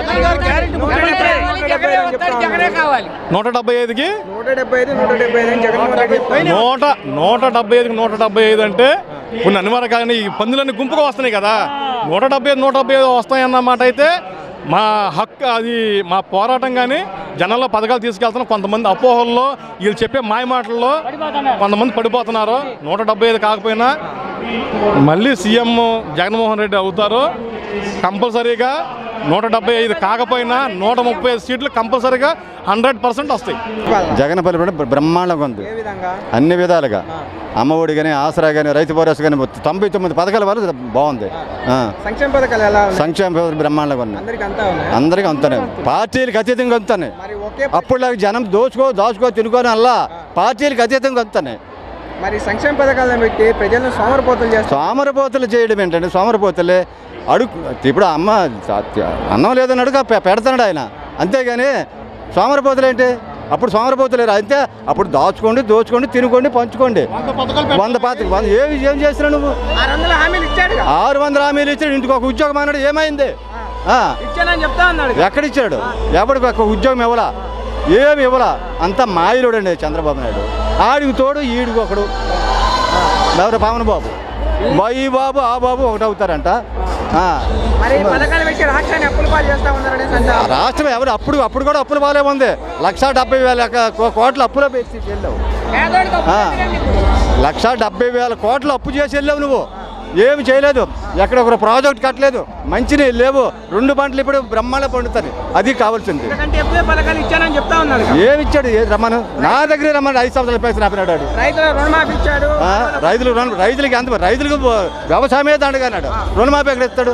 జగనే కావాలి నూట డెబ్బై ఐదుకి నూట డెబ్బై ఐదు నూట డెబ్బై ఐదు అని జగన్మోహన్ రెడ్డి చెప్తారు. నూట నూట డెబ్బై ఐదుకి నూట డెబ్బై ఐదు అంటే కొన్ని అన్ని వరకు ఈ పందులన్నీ గుంపుగా వస్తున్నాయి కదా నూట డెబ్బై ఐదు నూట డెబ్బై ఐదు వస్తాయన్నమాట అయితే మా హక్కు అది మా పోరాటం కానీ జనాల్లో పథకాలు తీసుకెళ్తున్న కొంతమంది అపోహల్లో వీళ్ళు చెప్పే మాయ మాటల్లో పడిపోతున్నారు. కొంతమంది పడిపోతున్నారు నూట డెబ్బై ఐదు కాకపోయినా మళ్ళీ సీఎం జగన్మోహన్ రెడ్డి అవుతారు కంపల్సరీగా నూట డెబ్బై ఐదు కాకపోయినా నూట ముప్పై ఐదు సీట్లు కంపల్సరీగా హండ్రెడ్ పర్సెంట్ వస్తాయి జగన్ పరిపాలన బ్రహ్మాండంగా ఉంది ఏ విధంగా అన్ని విధాలుగా అమ్మఒడి కానీ ఆసరా కానీ రైతు భరోసా కానీ తొంభై తొమ్మిది పథకాల వల్ల బాగుంది ఆ. సంక్షేమ పథకాలు ఎలా ఉన్నాయి సంక్షేమ పథకాలు బ్రహ్మాండంగా ఉన్నాయి అందరికి అంతా ఉన్నాయి అందరికీ అంతనే పార్టీలకు అతీతంగా అంతనే మరి ఒకే అప్పుడు జనం దోచుకో దాచుకో తినుకోని అల్లా పార్టీలకు అతీతంగా అంతనే మరి సంక్షేమ పథకాలను పెట్టి ప్రజలను సోమరపోతులు చేస్తారు సోమరపోతులు చేయడం ఏంటంటే సోమరపోతులే అడుగు ఇప్పుడు అమ్మ అన్నం లేదని అడుగు పె- పెడతాడు ఆయన అంతేగాని సోమరపోతులు ఏంటి అప్పుడు సోమరపోతులేరు అంతే అప్పుడు దాచుకోండి దోచుకోండి తినుకోండి పంచుకోండి వంద పాతిక వంద ఏమి ఏం చేసినా నువ్వు ఆరు వందల హామీలు ఇచ్చాడు ఆరు వందల హామీలు ఇచ్చాడు ఇంటికి ఒక ఉద్యోగం అన్నాడు ఏమైంది ఆ, ఇచ్చానని చెప్తా ఉన్నాడు ఎక్కడిచ్చాడు ఎవడికి ఒక ఉద్యోగం ఇవ్వలా ఏమి ఇవ్వలా అంతా మాయలుడు అండి చంద్రబాబు నాయుడు ఆడికి తోడు ఈడికి ఒకడు ఎవరు పవన్ బాబు బా- ఈ బాబు ఆ బాబు ఒకటి అవుతారంట ఆ. మరి పథకాలు పెట్టి రాష్ట్రాన్ని అప్పులు పాలు చేస్తా ఉన్నారు అనేసి ఆ అంటారు రాష్ట్రం ఎవరు అప్పుడు అప్పుడు కూడా అప్పులు బాగాలే ఉంది లక్ష డెబ్బై వేల క- కో- కోట్ల అప్పులో పెట్టి వెళ్ళావు ఆ. లక్ష డెబ్బై వేల కోట్లు అప్పు చేసి వెళ్ళావు నువ్వు ఏమి చేయలేదు ఎక్కడ ఒక ప్రాజెక్ట్ కట్టలేదు మంచినీళ్ళు లేవు రెండు పంటలు ఇప్పుడు బ్రహ్మాండ పండుతుంది అది కావాల్సింది ఎందుకంటే ఎక్కువ పథకాలు ఇచ్చానని చెప్తా ఉన్నారు ఏమి ఇచ్చాడు ఏ రమ్మను నా దగ్గర రమ్మని ఐదు సంవత్సరాల పైసలు ఆపినాడు వాడు. రైతుల రుణమాఫీ ఇచ్చాడు ఆ, రైతులు రుణ- రైతులకి ఎంత రైతులకు వ్యవసాయమే దండగన్నాడు రుణమాఫీ ఎక్కడ ఇస్తాడు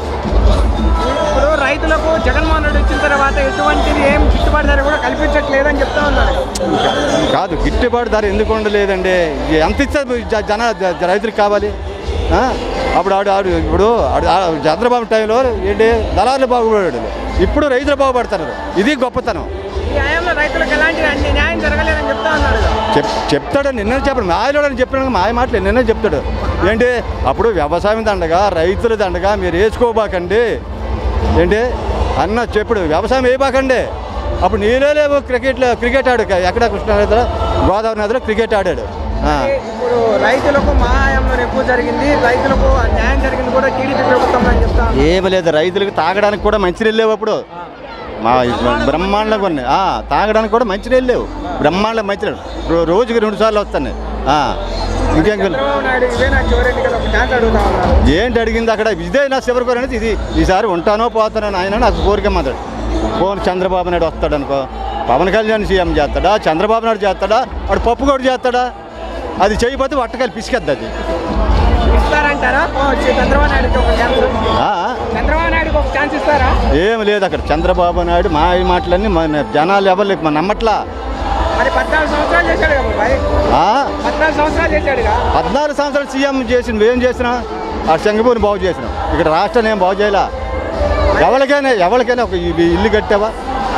ఇప్పుడు రైతులకు జగన్మోహన్ రెడ్డి వచ్చిన తర్వాత ఎటువంటిది ఏం గిట్టుబాటు ధర కూడా కల్పించట్లేదని చెప్తా ఉన్నారు కాదు గిట్టుబాటు ధర ఎందుకు ఉండలేదండి ఇది ఎంత ఇస్తే జ- జన జ- రైతులకు కావాలి ఆ? అప్పుడు ఆడు ఆడు ఇప్పుడు ఆడు- ఆ చంద్రబాబు టైంలో ఏంటి దళారులు బాగుపడాడు ఇప్పుడు రైతులు బాగుపడుతున్నారు ఇది గొప్పతనం ఈ హయాంలో రైతులకు ఎలాంటి అన్ని న్యాయం జరగలేదని చెప్తా ఉన్నారు చెప్ చెప్తాడు నిన్న చెప్పడు మాయలో అని చెప్పిన మాయ మాటలు నిన్న చెప్తాడు ఏంటి అప్పుడు వ్యవసాయం దండగా రైతుల దండగా మీరు వేసుకోబాకండి ఏంటి అన్న చెప్పుడు వ్యవసాయం వేయబాకండి అప్పుడు నీళ్ళే లేవు క్రికెట్లో క్రికెట్ ఆడు ఎక్కడ కృష్ణా నదిలో గోదావరి నదిలో క్రికెట్ ఆడాడు ఆ. ఇప్పుడు రైతులకు మా హయాంలో ఎక్కువ జరిగింది రైతులకు న్యాయం జరిగింది కూడా టీడీపీ ప్రభుత్వం అని చెప్తా ఉన్నారు ఏమి లేదు రైతులకు తాగడానికి కూడా మంచినీళ్ళు లేవు అప్పుడు మా బ్రహ్మాండంగా ఉన్నాయి ఆ, తాగడానికి కూడా మంచినీళ్ళు లేవు బ్రహ్మాండ మంచినీళ్ళు రో- రోజుకి రెండు సార్లు వస్తున్నాయి ఆ, ఇంకేం కావాలి? చంద్రబాబు నాయుడు ఇవే నా చివరి ఎన్నికలు ఒక ఛాన్స్ అడుగుతా ఉన్నారు ఏంటి అడిగింది అక్కడ ఇదే నా చివరి కోరిక అనేది ఇది ఈసారి ఉంటానో పోతానో ఆయన నాకు కోరిక మాత్రం పోను చంద్రబాబు నాయుడు వస్తాడు అనుకో పవన్ కళ్యాణ్ సీఎం చేస్తాడా చంద్రబాబు నాయుడు చేస్తాడా వాడు పప్పు కూడా చేస్తాడా అది చేయకపోతే వట్టకాయలు పిసికెద్ది అది ఇస్తారంటారా ఓ, చంద్రబాబు నాయుడుకి ఒక ఛాన్స్ ఆ? చంద్రబాబు నాయుడుకి ఒక ఛాన్స్ ఇస్తారా ఏం లేదు అక్కడ చంద్రబాబు నాయుడు మా ఈ మాటలన్నీ మన జనాలు ఎవరు లేక నమ్మట్లా మరి పద్నాలుగు సంవత్సరాలు చేశాడు కదా బాబాయ్ ఆ? పద్నాలుగు సంవత్సరాలు చేశాడుగా పద్నాలుగు సంవత్సరాలు సీఎం చేసి నువ్వేం చేసినా ఆ శంగపూరిని బాగు చేసినావు ఇక్కడ రాష్ట్రాన్ని ఏం బాగు చేయలా ఎవరికైనా ఎవరికైనా ఒక ఇల్లు ఇల్లు కట్టావా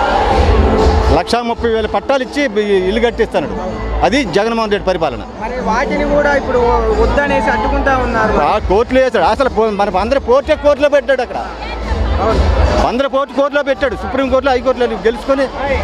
లక్ష ముప్పై వేల పట్టాలు ఇచ్చి ఇ- ఇల్లు కట్టిస్తాడు అది జగన్మోహన్ రెడ్డి పరిపాలన మరి వాటిని కూడా ఇప్పుడు వద్దనేసి అడ్డుకుంటా ఉన్నారు ఆ కోర్టులో వేసాడు అసలు పో- మన అందరూ కోర్టే కోర్టులో పెట్టాడు అక్కడ అవును వందల కోట్లు కోర్టులో పెట్టాడు సుప్రీంకోర్టులో హైకోర్టులో గెలుచుకొని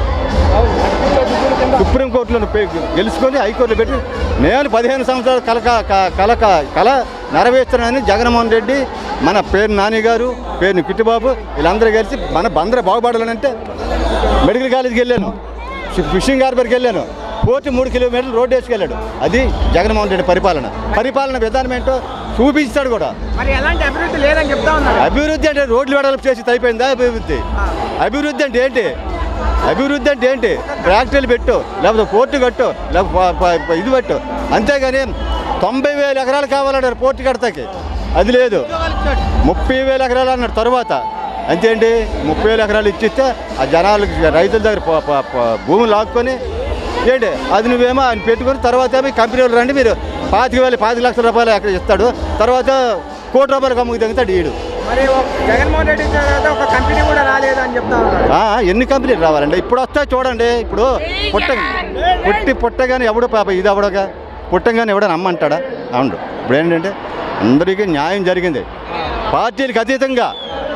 సుప్రీంకోర్టులో పె- గెలుచుకొని హైకోర్టులో పెట్టి నేను పదిహేను సంవత్సరాలు కల క- కల క- కల నెరవేర్చున్నానని జగన్మోహన్ రెడ్డి మన పేరు నాని గారు పేరుని కిట్టిబాబు వీళ్ళందరూ కలిసి మన బందర బాగుపడాలంటే మెడికల్ కాలేజీకి వెళ్ళాను ఫి- ఫిషింగ్ హార్బర్కి వెళ్ళాను పోటీ మూడు కిలోమీటర్లు రోడ్డు వేసుకెళ్ళాడు అది జగన్మోహన్ రెడ్డి పరిపాలన పరిపాలన విధానం ఏంటో చూపించాడు కూడా మరి ఎలాంటి అభివృద్ధి లేదని చెప్తా ఉన్నారు అభివృద్ధి అంటే రోడ్లు వెడల్పు చేసి అయిపోయిందా అభివృద్ధి అభివృద్ధి అంటే ఏంటి అభివృద్ధి అంటే ఏంటి ఫ్యాక్టరీలు పెట్టు లేకపోతే కోర్టు కట్టు లేకపోతే ఇది పెట్టు అంతేగాని తొంభై వేల ఎకరాలు కావాలన్నారు పోర్టు కడతాకి అది లేదు ముప్పై వేల ఎకరాలు అన్నాడు తర్వాత అంతేంటి ముప్పై వేల ఎకరాలు ఇచ్చిస్తే ఆ జనాలకి రైతుల దగ్గర ప- ప- ప- భూములు లాక్కొని ఏంటి అది నువ్వేమో ఆయన పెట్టుకొని తర్వాత ఏమో ఈ కంపెనీ వాళ్ళు రండి మీరు పాతిక వేలు పాతిక లక్షల రూపాయలు అక్కడ ఇస్తాడు తర్వాత కోటి రూపాయలకు అమ్ముకు తగ్గుతాడు ఈడు మరి ఒక జగన్మోహన్ రెడ్డి ఇచ్చిన తర్వాత ఒక కంపెనీ కూడా రాలేదు అని చెప్తా ఉన్నారు ఆ, ఎన్ని కంపెనీలు రావాలండి ఇప్పుడు వస్తాయి చూడండి ఇప్పుడు పుట్ట పుట్టి పుట్టగానే ఎవడు పాప ఇది అవడగా పుట్టగానే ఎవడని అమ్మంటాడా అవును ఇప్పుడు ఏంటంటే అందరికీ న్యాయం జరిగింది పార్టీలకు అతీతంగా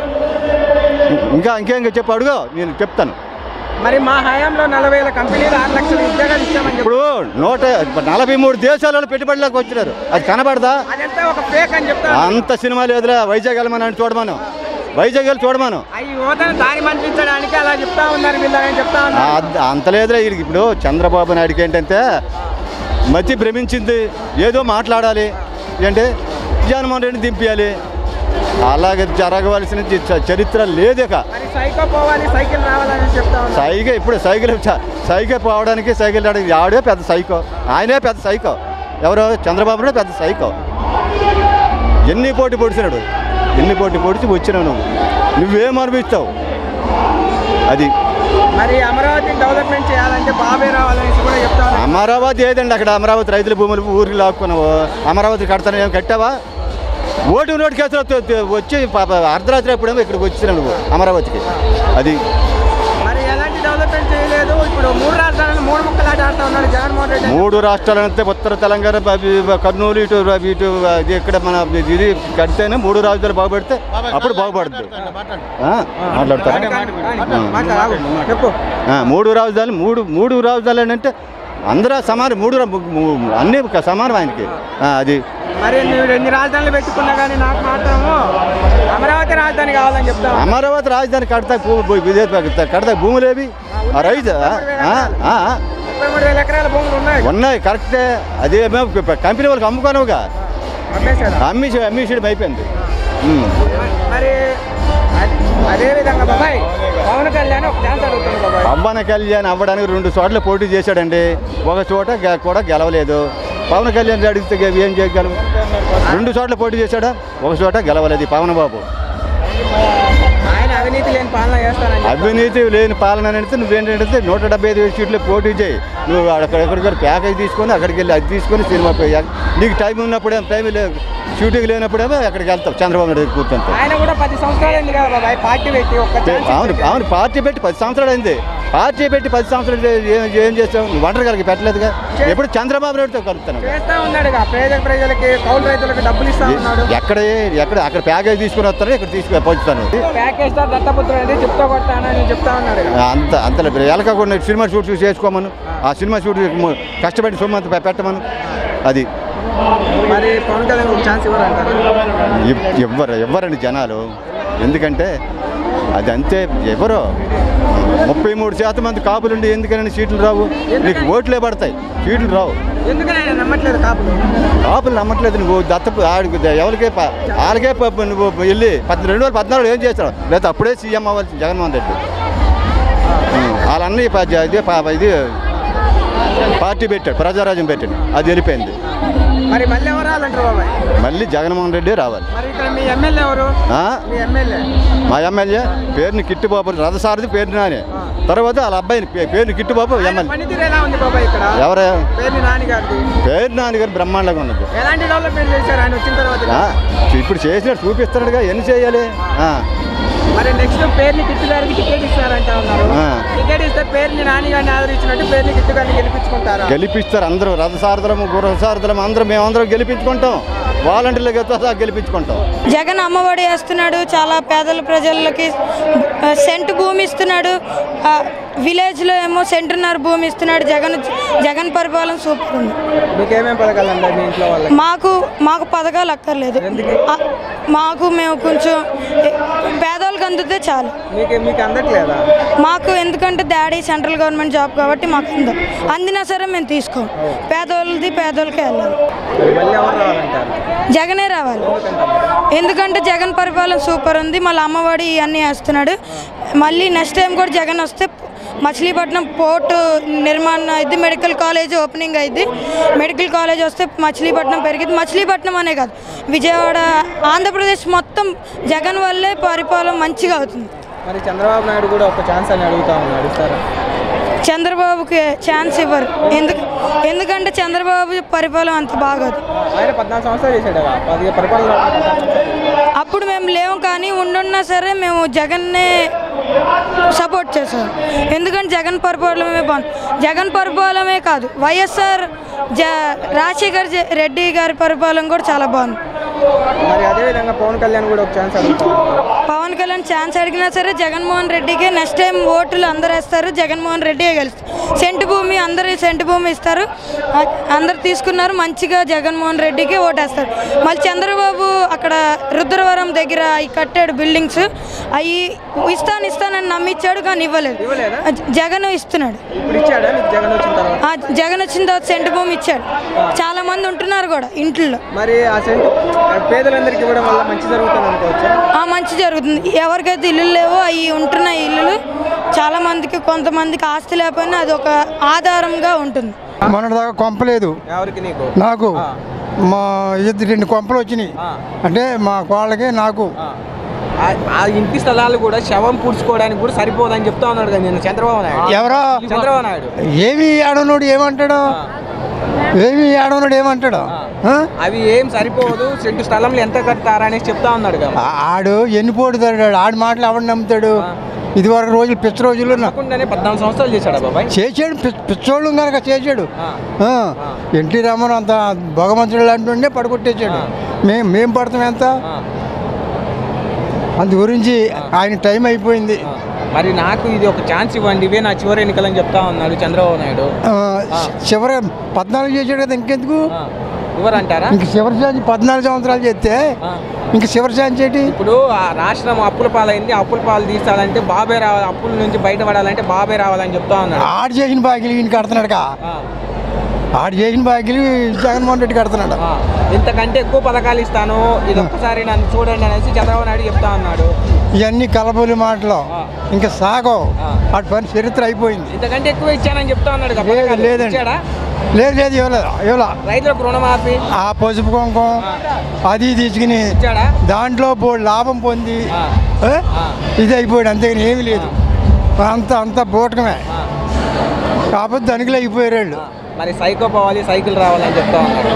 ఇంకా ఇంకేం చెప్పు అడుగు నేను చెప్తాను మరి మా హయాంలో నలభై వేల కంపెనీలు ఆరు లక్షల ఉద్యోగాలు ఇచ్చామని చెప్పి ఇప్పుడు నూట నలభై మూడు దేశాలలో పెట్టుబడిలోకి వచ్చినారు అది కనబడదా అదంతా ఒక ఫేక్ అని చెప్తా ఉన్నారు. అంత సినిమా లేదులే వైజాగ్ వెళ్ళమని చూడమను వైజాగ్ వెళ్ళి చూడమను అవి యువతను దారి మళ్లించడానికి అలా చెప్తా ఉన్నారు వీళ్ళు అని చెప్తా ఆ, ఉన్నారు అద్- అంత లేదులే వీడికి ఇప్పుడు చంద్రబాబు నాయుడుకి ఏంటంటే మతి భ్రమించింది ఏదో మాట్లాడాలి ఏంటి జగన్మోహన్ రెడ్డిని దింపియాలి అలాగే జరగవలసిన చ- చరిత్ర లేదేక మరి సైకో పోవాలి సైకిల్ రావాలని చెప్తా ఉన్నారు సైకిల్ ఇప్పుడు సైకిల్ చ- సైకిల్ పోవడానికి సైకిల్ రావడానికి ఆడే పెద్ద సైకో ఆయనే పెద్ద సైకో ఎవరు చంద్రబాబు నాయుడు పెద్ద సైకో ఎన్ని పోటీ పొడిచినాడు ఎన్ని పోటీ పొడిచి వచ్చినావు నువ్వు నువ్వేం అనిపిస్తావు అది మరి అమరావతి డెవలప్మెంట్ చేయాలంటే బాబే రావాలని కూడా చెప్తా ఉన్నారు అమరావతి ఏదండి అక్కడ అమరావతి రైతుల భూములు ఊరికి లాక్కున్నావు అమరావతి కడతాను ఏం కట్టావా ఓటు నోటు కేసులో త- త- వచ్చి పాప అర్ధరాత్రి ఎప్పుడేమో ఇక్కడికి వచ్చినావు నువ్వు అమరావతికి అది మరి ఎలాంటి డెవలప్మెంట్ చేయలేదు ఇప్పుడు మూడు రాష్ట్రాలను మూడు ముక్కలాట ఆడుతా ఉన్నాడు జగన్మోహన్ రెడ్డి మూడు రాష్ట్రాలంటే ఉత్తర తెలంగాణ బ- బ- కర్నూలు ఇటు ఇటు ఇది ఇక్కడ మన ఇది కడితేనే మూడు రాజధానులు బాగుపడితే అప్పుడు బాగుపడుతుంది ఆ, మాట్లాడతారా మాట్లాడు చెప్పు ఆ, మూడు రాజధానులు మూడు మూడు రాజధానులు అంటే అందరూ సమానం మూడు రా- ము- ము- అన్నీ ఒక సమానం ఆయనకి ఆ, అది మరి నువ్వు ఎన్ని రాజధానులు పెట్టుకున్నా కానీ నాకు మాత్రము అమరావతి రాజధాని కావాలని చెప్తా ఉన్నా. అమరావతి రాజధాని కడతా కడతా భూములేవి ఆ రైతు ఆ, ఆ, ఆ, ఆ. ముప్పై మూడు వేల ఎకరాల భూములు ఉన్నాయి ఉన్నాయి కరెక్టే అదే కంపెనీ వాళ్ళకి అమ్ముకోనుగా అమ్మేశారా? అమ్మేసి అమ్మేసేయడం అయిపోయింది ఉమ్. మరి అదే- అదే విధంగా బాబాయ్ పవన్ కళ్యాణ్ ఒక ఛాన్స్ అడుగుతుంది బాబాయ్ పవన్ కళ్యాణ్ అవ్వడానికి రెండు చోట్ల పోటీ చేశాడండి ఒక చోట గె- కూడా గెలవలేదు పవన్ కళ్యాణ్ అడిగితే గె- ఏం చేయగలవు రెండు చోట్ల పోటీ చేశాడా ఒక చోట గెలవలేదు ఈ పవన్ బాబు ఆయన అవినీతి లేని పాలన చేస్తానని చెప్పి. అవినీతి లేని పాలన అంటే నువ్వేంటంటే నూట డెబ్బై ఐదు సీట్లు పోటీ చేయి నువ్వు అక్కడ ఎక్కడికి ప్యాకేజ్ తీసుకొని అక్కడికి వెళ్ళి అది తీసుకొని సినిమా పోయి నీకు టైం ఉన్నప్పుడేమో టైం లేదు షూటింగ్ లేనప్పుడేమో అక్కడికి వెళ్తావు చంద్రబాబు నాయుడు దగ్గర కూర్చుంటావు ఆయన కూడా పది సంవత్సరాలు అయింది కదా బాబాయ్ పార్టీ పెట్టి ఒక్క ఛాన్స్ అవును ఇచ్చాడు. అవును పార్టీ పెట్టి పది సంవత్సరాలు అయింది పార్టీ పెట్టి పది సంవత్సరాలు ఏం ఏం చేస్తావు నువ్వు ఒంటరి కలిగి పెట్టలేదుగా ఎప్పుడు చంద్రబాబు నాయుడుతో కలుపుతాను చేస్తా ఉన్నాడు పేద ప్రజలకి కౌలు రైతులకు డబ్బులు ఇస్తా ఉన్నాడు ఎక్కడ ఎక్కడ అక్కడ ప్యాకేజ్ తీసుకుని వస్తారో ఇక్కడ తీసుకుని పోతాను ప్యాకేజ్ తో దత్తపుత్రుడు అనేది చెప్తా కొడతానని చెప్తా ఉన్నాడు అంత అంత ఎలకకుండా సినిమా షూట్ చేసుకోమను ఆ సినిమా షూట్ కష్టపడి సొమ్ము అంత పెట్టమను అది మరి పవన్ కళ్యాణ్ ఒక ఛాన్స్ ఇవ్వరంటారు ఇవ్- ఇవ్వరు ఇవ్వరండి జనాలు ఎందుకంటే అది అంతే ఎవరో ముప్పై మూడు శాతం మంది కాపులుండి ఎందుకని సీట్లు రావు నీకు ఓట్లే పడతాయి సీట్లు రావు ఎందుకని ఆయన నమ్మట్లేదు కాపులు కాపులు నమ్మట్లేదు నువ్వు దత్తపు ఆడికి ఎవరికే ప- వాళ్ళకే ప- నువ్వు వెళ్ళి పద్ రెండు వేల పద్నాలుగు ఏం చేస్తావు లేదా అప్పుడే సీఎం అవ్వాలి జగన్మోహన్ రెడ్డి ఉం. వాళ్ళన్నీ ప- జ- ఇదే ప- ఇది పార్టీ పెట్టాడు ప్రజారాజ్యం పెట్టాడు అది వెళ్ళిపోయింది మరి మళ్ళీ ఎవరు రావాలంటారు బాబాయ్ మళ్ళీ జగన్మోహన్ రెడ్డి రావాలి మరి ఇక్కడ మీ ఎమ్మెల్యే ఎవరు ఆ? మీ ఎమ్మెల్యే మా ఎమ్మెల్యే పేరుని కిట్టుబాబు రథసారథి పేరు నాని తర్వాత వాళ్ళ అబ్బాయిని పే- పేరుని కిట్టుబాబు ఎమ్మెల్యే పనితీరు ఎలా ఉంది బాబాయ్ ఇక్కడ ఎవరు పేరు నాని గారిది పేరు నాని గారు బ్రహ్మాండంగా ఉన్నది ఎలాంటి డెవలప్మెంట్ చేశారు ఆయన వచ్చిన తర్వాత ఆ, ఇప్పుడు చేసినట్టు చూపిస్తున్నాడుగా ఎన్ని చేయాలి ఆ. మరి నెక్స్ట్ పేర్ని కిట్టు గారికి టికెట్ ఇస్తారంట ఉన్నారు ఆ. టికెట్ ఇస్తే పేర్ని నాని గారిని ఆదరించినట్టు పేర్ని కిట్టు గారిని గెలిపించుకుంటారా గెలిపిస్తారు అందరూ రథసారథులము గుర్రసారథులము అందరూ మేమందరం గెలిపించుకుంటాం వాలంటీర్లు గెలుస్తా గెలిపించుకుంటాం జగన్ అమ్మఒడి వేస్తున్నాడు చాలా పేదల ప్రజలకి ఆ, సెంటు భూమి ఇస్తున్నాడు ఆ, విలేజ్లో ఏమో సెంటున్నర భూమి ఇస్తున్నాడు జగన్ జగన్ పరిపాలన సూపర్ ఉంది మీకు ఏమేమి పథకాలు అంటారు మీ ఇంట్లో వాళ్ళకి మాకు మాకు పథకాలు అక్కర్లేదు ఆ, మాకు మేము కొంచెం ఏ, పేదవాళ్ళకి అందుతే చాలు మీకు మీకు అందట్లేదా మాకు ఎందుకంటే డాడీ సెంట్రల్ గవర్నమెంట్ జాబ్ కాబట్టి మాకు అందం అందినా సరే మేము తీసుకోం పేదవాళ్ళది పేదవాళ్ళకే వెళ్ళాలి మరి మళ్ళీ ఎవరు రావాలంటారు జగనే రావాలి ఎందుకంటే జగన్ పరిపాలన సూపర్ ఉంది మళ్ళీ అమ్మఒడి ఇవన్నీ వేస్తున్నాడు మళ్ళీ నెక్స్ట్ టైం కూడా జగన్ వస్తే మచిలీపట్నం పోర్టు నిర్మాణం అయింది మెడికల్ కాలేజ్ ఓపెనింగ్ అయింది మెడికల్ కాలేజ్ వస్తే మచిలీపట్నం పెరిగింది మచిలీపట్నం అనే కాదు విజయవాడ ఆంధ్రప్రదేశ్ మొత్తం జగన్ వల్లే పరిపాలన మంచిగా అవుతుంది మరి చంద్రబాబు నాయుడు కూడా ఒక ఛాన్స్ అని అడుగుతా ఉన్నాడు ఇస్తారా చంద్రబాబుకి ఛాన్స్ ఇవ్వరు ఎందుకు ఎందుకంటే చంద్రబాబు పరిపాలన అంత బాగోదు ఆయన పద్నాలుగు సంవత్సరాలు చేశాడు కదా పది పరిపాలన అప్పుడు మేము లేము కానీ ఉండున్నా సరే మేము జగన్నే సపోర్ట్ చేసాం ఎందుకంటే జగన్ పరిపాలనమే బాగుంది జగన్ పరిపాలనమే కాదు వైఎస్ఆర్ జ రాజశేఖర్ జ- రెడ్డి గారి పరిపాలన కూడా చాలా బాగుంది మరి అదేవిధంగా పవన్ కళ్యాణ్ కూడా ఒక ఛాన్స్ అడుగుతా ఉన్నాడు పవన్ కళ్యాణ్ ఛాన్స్ అడిగినా సరే జగన్మోహన్ రెడ్డికి నెక్స్ట్ టైం ఓట్లు అందరు వేస్తారు జగన్మోహన్ రెడ్డి గెలుస్తారు సెంటు భూమి అందరు సెంటు భూమి ఇస్తారు ఆ- అందరు తీసుకున్నారు మంచిగా జగన్మోహన్ రెడ్డికి ఓటేస్తారు మళ్ళీ చంద్రబాబు అక్కడ రుద్రవరం దగ్గర అవి కట్టాడు బిల్డింగ్స్ అవి ఇస్తాను ఇస్తానని నమ్మిచ్చాడు కానీ ఇవ్వలేదు ఇవ్వలేదా? ఆ జ- జగన్ ఇస్తున్నాడు ఇప్పుడు ఇచ్చాడా మీకు జగన్ వచ్చిన తర్వాత ఆ జగన్ వచ్చిన తర్వాత సెంటు భూమి ఇచ్చాడు చాలా మంది ఉంటున్నారు కూడా ఇంట్లో మరి ఆ సెంట్ పేదలందరికీ ఇవ్వడం వల్ల మంచి జరుగుతుంది అనుకోవచ్చా ఆ మంచి జరుగుతుంది ఎవరికైతే ఇల్లులు లేవో అవి ఉంటున్న ఇల్లులు చాలా మందికి కొంతమందికి ఆస్తి లేకపోయినా అది ఒక ఆధారంగా ఉంటుంది మొన్నటిదాకా కొంపలేదు ఎవరికి నీకు నాకు ఆ. మా ఇద్దరు రెండు కొంపలు వచ్చినాయి ఆ. అంటే మా కోళ్ళకి నాకు ఆ. ఆ- ఆ ఇంటి స్థలాలు కూడా శవం పూడ్చుకోవడానికి కూడా సరిపోదని చెప్తా ఉన్నాడు కదా నేను చంద్రబాబు నాయుడు ఎవరో చంద్రబాబు నాయుడు ఏమి ఆడనోడు ఏమంటాడు ఏమి ఆడనోడు ఏమంటాడు ఆ? అవి ఏం సరిపోదు సెంటు స్థలంలో ఎంత కడతారా అనేసి చెప్తా ఉన్నాడు కదా ఆ- ఆడు ఎన్ని పోటుతాడు ఆడి మాటలు ఎవడు నమ్ముతాడు ఇదివరకు రోజులు పిచ్చ రోజులు నా- కాకుండానే పద్నాలుగు సంవత్సరాలు చేశాడు బాబాయ్ చేసాడు పిచ్చ- పిచ్చోళ్ళు కనుక చేసాడు ఆ. ఆ. ఎన్టీ రామారావు అంత భగవంతుడు లాంటి పడగొట్టేసాడు మేము మేము పడతాం ఎంత ఆ. అందు గురించి ఆయన టైం అయిపోయింది ఆ. మరి నాకు ఇది ఒక ఛాన్స్ ఇవ్వండి ఇవే నా చివరి ఎన్నికలని చెప్తా ఉన్నాడు చంద్రబాబు నాయుడు ఆ, చివరి పద్నాలుగు చేసాడు కదా ఇంకెందుకు ఆ. ఎవరంటారా ఇంక చివరి ఛాన్స్ పద్నాలుగు సంవత్సరాలు చేస్తే ఆ. ఇంక చివరి ఛాన్స్ ఏంటి ఇప్పుడు ఆ రాష్ట్రం అప్పుల పాలైంది అప్పుల పాలు తీసాలంటే బాబే రావాలి అప్పుల నుంచి బయటపడాలంటే బాబే రావాలని చెప్తా ఉన్నాడు ఆడు చేసిన బాకీలు ఈయన కడుతున్నాడుగా ఆ. ఆడు చేసిన బాకీలు జగన్మోహన్ రెడ్డి కడుతున్నాడు ఆ. ఇంతకంటే ఎక్కువ పథకాలు ఇస్తాను ఇది ఒక్కసారి నన్ను చూడండి అనేసి చంద్రబాబు నాయుడు చెప్తా ఉన్నాడు ఇవన్నీ కలబోలి మాటలు ఆ. ఇంకా సాగవు ఆ. అటు పని చరిత్ర అయిపోయింది ఇంతకంటే ఎక్కువ ఇచ్చానని చెప్తా ఉన్నాడు కదా లేదు పథకాలు. లేదండి ఇచ్చాడా లేదు లేదు ఇవ్వలేదు ఇవ్వలే రైతులకు రుణమాఫీ ఆ పసుపు కుంకం అది తీసుకుని ఇచ్చాడా దాంట్లో బోర్డు లాభం పొంది ఆ. ఏ? ఆ. ఇది అయిపోయాడు అంతేగాని ఏమీ లేదు అంత అంత బూటకమే ఆ. కాకపోతే ధనికులు అయిపోయారు వాళ్ళు మరి సైకో పోవాలి సైకిల్ రావాలని చెప్తా ఉన్నాడు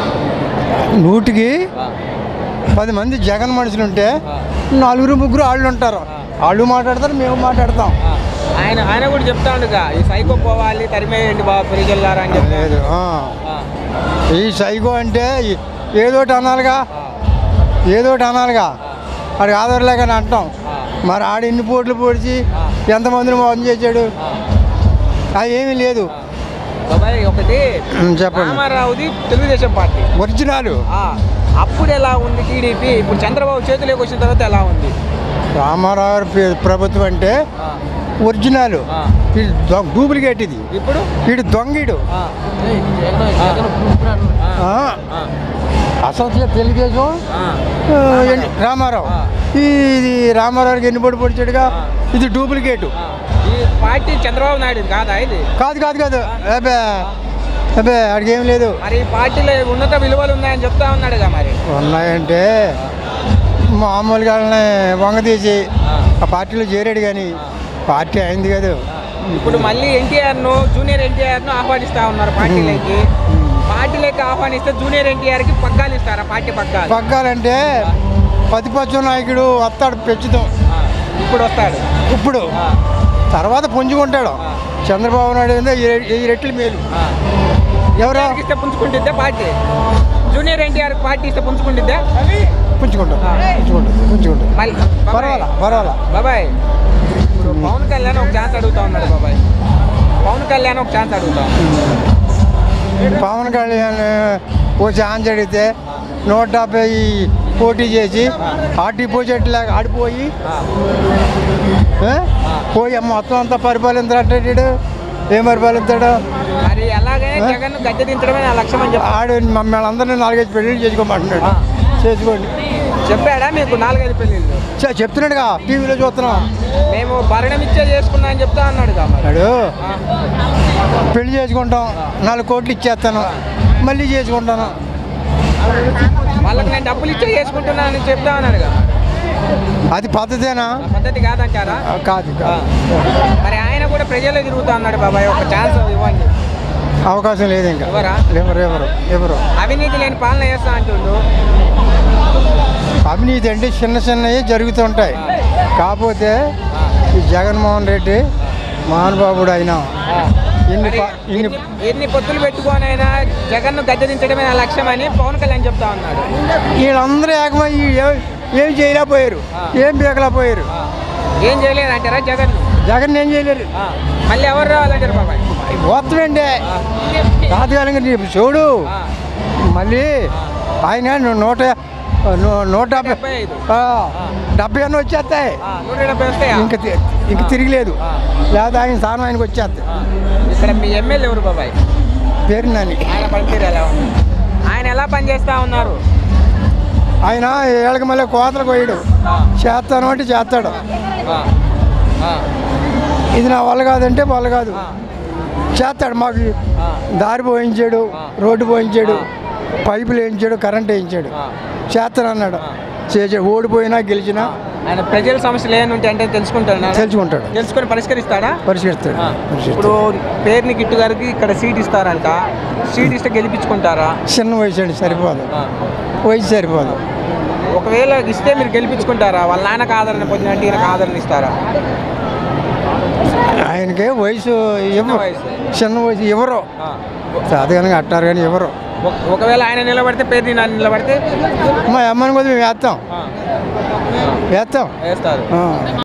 నూటికి ఆ. పది మంది జగన్ మనుషులు ఉంటే ఆ. నలుగురు ముగ్గురు వాళ్ళు ఉంటారు వాళ్ళు మాట్లాడతారు మేము మాట్లాడతాం ఆ. ఆయన ఆయన కూడా చెప్తా ఉండగా ఈ సైకో పోవాలి తరిమేయండి బాబు ప్రజల్లారా అని చెప్తా లేదు ఆ. ఆ. ఈ సైకో అంటే ఈ- ఏదోటి అనాలిగా ఏదోటి అనాలిగా అది ఆధారలేకని అంటాం మరి ఆడు ఎన్ని పోట్లు పొడిచి ఎంతమందిని మోసం చేశాడు అది ఏమీ లేదు బాబాయ్ ఒకటి ఉమ్, చెప్పండి రామారావుది తెలుగుదేశం పార్టీ ఒరిజినాలు ఆ, అప్పుడు ఎలా ఉంది టీడీపీ ఇప్పుడు చంద్రబాబు చేతిలోకి వచ్చిన తర్వాత ఎలా ఉంది రామారావు గారి ప్ర- ప్రభుత్వం అంటే ఆ, ఒరిజినాల్ ఆ. ఇది దొంగ డూప్లికేట్ ఇది ఇప్పుడు వీడు దొంగీడు ఆ, ఆ, ఆ, అసలు తెలుగుదేశం ఆ, ఆ, ఎన్- రామారావు ఆ. ఇది రామారావుకి ఎన్ని పొడి పొడిచాడుగా ఇది డూప్లికేట్ ఆ. ఈ పార్టీ చంద్రబాబు నాయుడు కాదా ఇది కాదు కాదు కాదు అబ్బే అబ్బే అడిగి ఏం లేదు మరి ఈ పార్టీలో ఉన్నత విలువలు ఉన్నాయని చెప్తా ఉన్నాడుగా మరి ఉన్నాయంటే మామూలుగా వాళ్ళని వంగ తీసి ఆ పార్టీలో చేరాడు కానీ పార్టీ అయింది కదా ఇప్పుడు మళ్ళీ ఎన్టీఆర్ ను జూనియర్ ఎన్టీఆర్ ను ఆహ్వానిస్తా ఉన్నారు పార్టీలోకి పార్టీలోకి ఆహ్వానిస్తే జూనియర్ ఎన్టీఆర్ కి పగ్గాలు ఇస్తారా పార్టీ పగ్గాలు పగ్గాలంటే ప్రతిపక్ష నాయకుడు వస్తాడు పెంచుతాం ఆ, ఇప్పుడు వస్తాడు ఇప్పుడు తర్వాత పుంజుకుంటాడు చంద్రబాబు నాయుడు ఏందో ఈ రె- ఈ రెట్లు మేలు ఎవరు ఎవరికి ఇస్తే పుంజుకుంటుందే పార్టీ జూనియర్ ఎన్టీఆర్ పార్టీ ఇస్తే పుంజుకుంటుందే పుంజుకుంటాడు పుంజుకుంటాడు పుంజుకుంటాడు మళ్ళీ పర్వాలా పర్వాలా బాబాయ్ ఇప్పుడు పవన్ కళ్యాణ్ ఒక ఛాన్స్ అడుగుతా ఉన్నాడు బాబాయ్ పవన్ కళ్యాణ్ ఒక ఛాన్స్ అడుగుతా ఉన్నాడు పవన్ కళ్యాణ్ ఓ ఛాన్స్ అడిగితే నూట డెబ్బై పోటీ చేసి ఆ డిపాజిట్ లాగా ఆడిపోయి ఏ? పోయి మొత్తం అంతా పరిపాలించాడు ఏం పరిపాలిస్తాడు మరి ఎలాగైనా జగన్ గద్దె దించడమే నా లక్ష్యం అని చెప్పి ఆడు మమ్మల్ని అందరినీ నాలుగైదు పెళ్ళిళ్ళు చేసుకోమంటున్నాడు చేసుకోండి చెప్పాడా మీకు నాలుగైదు పెళ్ళిళ్ళు చె- చెప్తున్నాడుగా టీవీలో చూస్తున్నాం మేము భరణం ఇచ్చే చేసుకున్నా అని చెప్తా అన్నాడు కాబట్టి అడు పెళ్లి చేసుకుంటాం నాలుగు కోట్లు ఇచ్చేస్తాను మళ్ళీ చేసుకుంటాను వాళ్ళకి నేను డబ్బులు ఇచ్చే చేసుకుంటున్నా అని చెప్తా అన్నాడు కదా అది పద్ధతేనా ఆ పద్ధతి కాదంటారా ఆ, కాదు కాదు. మరి ఆయన కూడా ప్రజల్లో తిరుగుతా అన్నాడు బాబాయ్ ఒక ఛాన్స్ ఇవ్వండి అవకాశం లేదు ఇంకా ఎవరా? ఎవరు ఎవరు ఎవరు అవినీతి లేని పాలన చేస్తా అంటుండు అవినీతి అంటే చిన్న చిన్నవి జరుగుతుంటాయి కాకపోతే ఈ జగన్మోహన్ రెడ్డి మహానుభావుడు అయినా ఎన్ని మరి ప- ఎన్ని ఎన్ని ఎన్ని పొత్తులు పెట్టుకోనైనా జగన్ను గద్దె దించడమే నా లక్ష్యం అని పవన్ కళ్యాణ్ చెప్తా ఉన్నాడు వీళ్ళందరూ ఏకమై ఏ- ఏం చేయలేకపోయారు ఏం పీకలేకపోయారు ఏం చేయలేరు అంటారా జగన్ జగన్ ఏం చేయలేరు మళ్ళీ ఎవరు రావాలంటారు బాబాయ్ మొత్తమండి తాతకాలంగా నీ చూడు మళ్ళీ ఆయన ను- నూట ను- నూట డెబ్బై డెబ్బై ఐదు. ఆ, డెబ్బై అన్న వచ్చేస్తాయి ఆ, నూట డెబ్బై వస్తాయా ఇంక తి- ఇంక తిరిగిలేదు లేదా ఆయన స్థానం ఆయనకు వచ్చేస్తాయి ఇక్కడ మీ ఎమ్మెల్యే ఎవరు బాబాయ్ పేరు నాని ఆయన పనితీరు ఎలా ఉంది ఆయన ఎలా పనిచేస్తా ఉన్నారు ఆయన ఏళ్ళకి మళ్ళీ కోతలు కోయడు చేస్తాను అంటే చేస్తాడు ఆ, ఆ, ఇది నా వల్ల కాదంటే వల్ల కాదు చేస్తాడు మాకు దారి పోయించాడు రోడ్డు పోయించాడు పైపులు వేయించాడు కరెంట్ వేయించాడు చేస్తాను అన్నాడు చేసాడు ఓడిపోయినా గెలిచినా ఆయన ప్రజల సమస్యలు ఏమైనా ఉంటే అంటే తెలుసుకుంటాడు తెలుసుకుంటాడు తెలుసుకొని పరిష్కరిస్తాడా పరిష్కరిస్తాడు ఆ. పరిష్కరిస్తాడు ఇప్పుడు పేరుని గిట్టు గారికి ఇక్కడ సీట్ ఇస్తారంట సీట్ ఇస్తే గెలిపించుకుంటారా చిన్న వయసు అండి సరిపోదు వయసు సరిపోదు ఒకవేళ ఇస్తే మీరు గెలిపించుకుంటారా వాళ్ళ నాన్నకు ఆదరణ పొందినట్టు ఈయనకు ఆదరణ ఇస్తారా ఆయనకే వయసు ఇవ్వరు వయసు. చిన్న వయసు ఇవ్వరు ఆ. సాధారణంగా అట్టారు కానీ ఇవ్వరు ఒక- ఒకవేళ ఆయన నిలబడితే పేరుని నన్ను నిలబడితే మా అమ్మని కొద్దిగా మేము వేస్తాం ఆ, వేస్తాం వేస్తారు ఆ.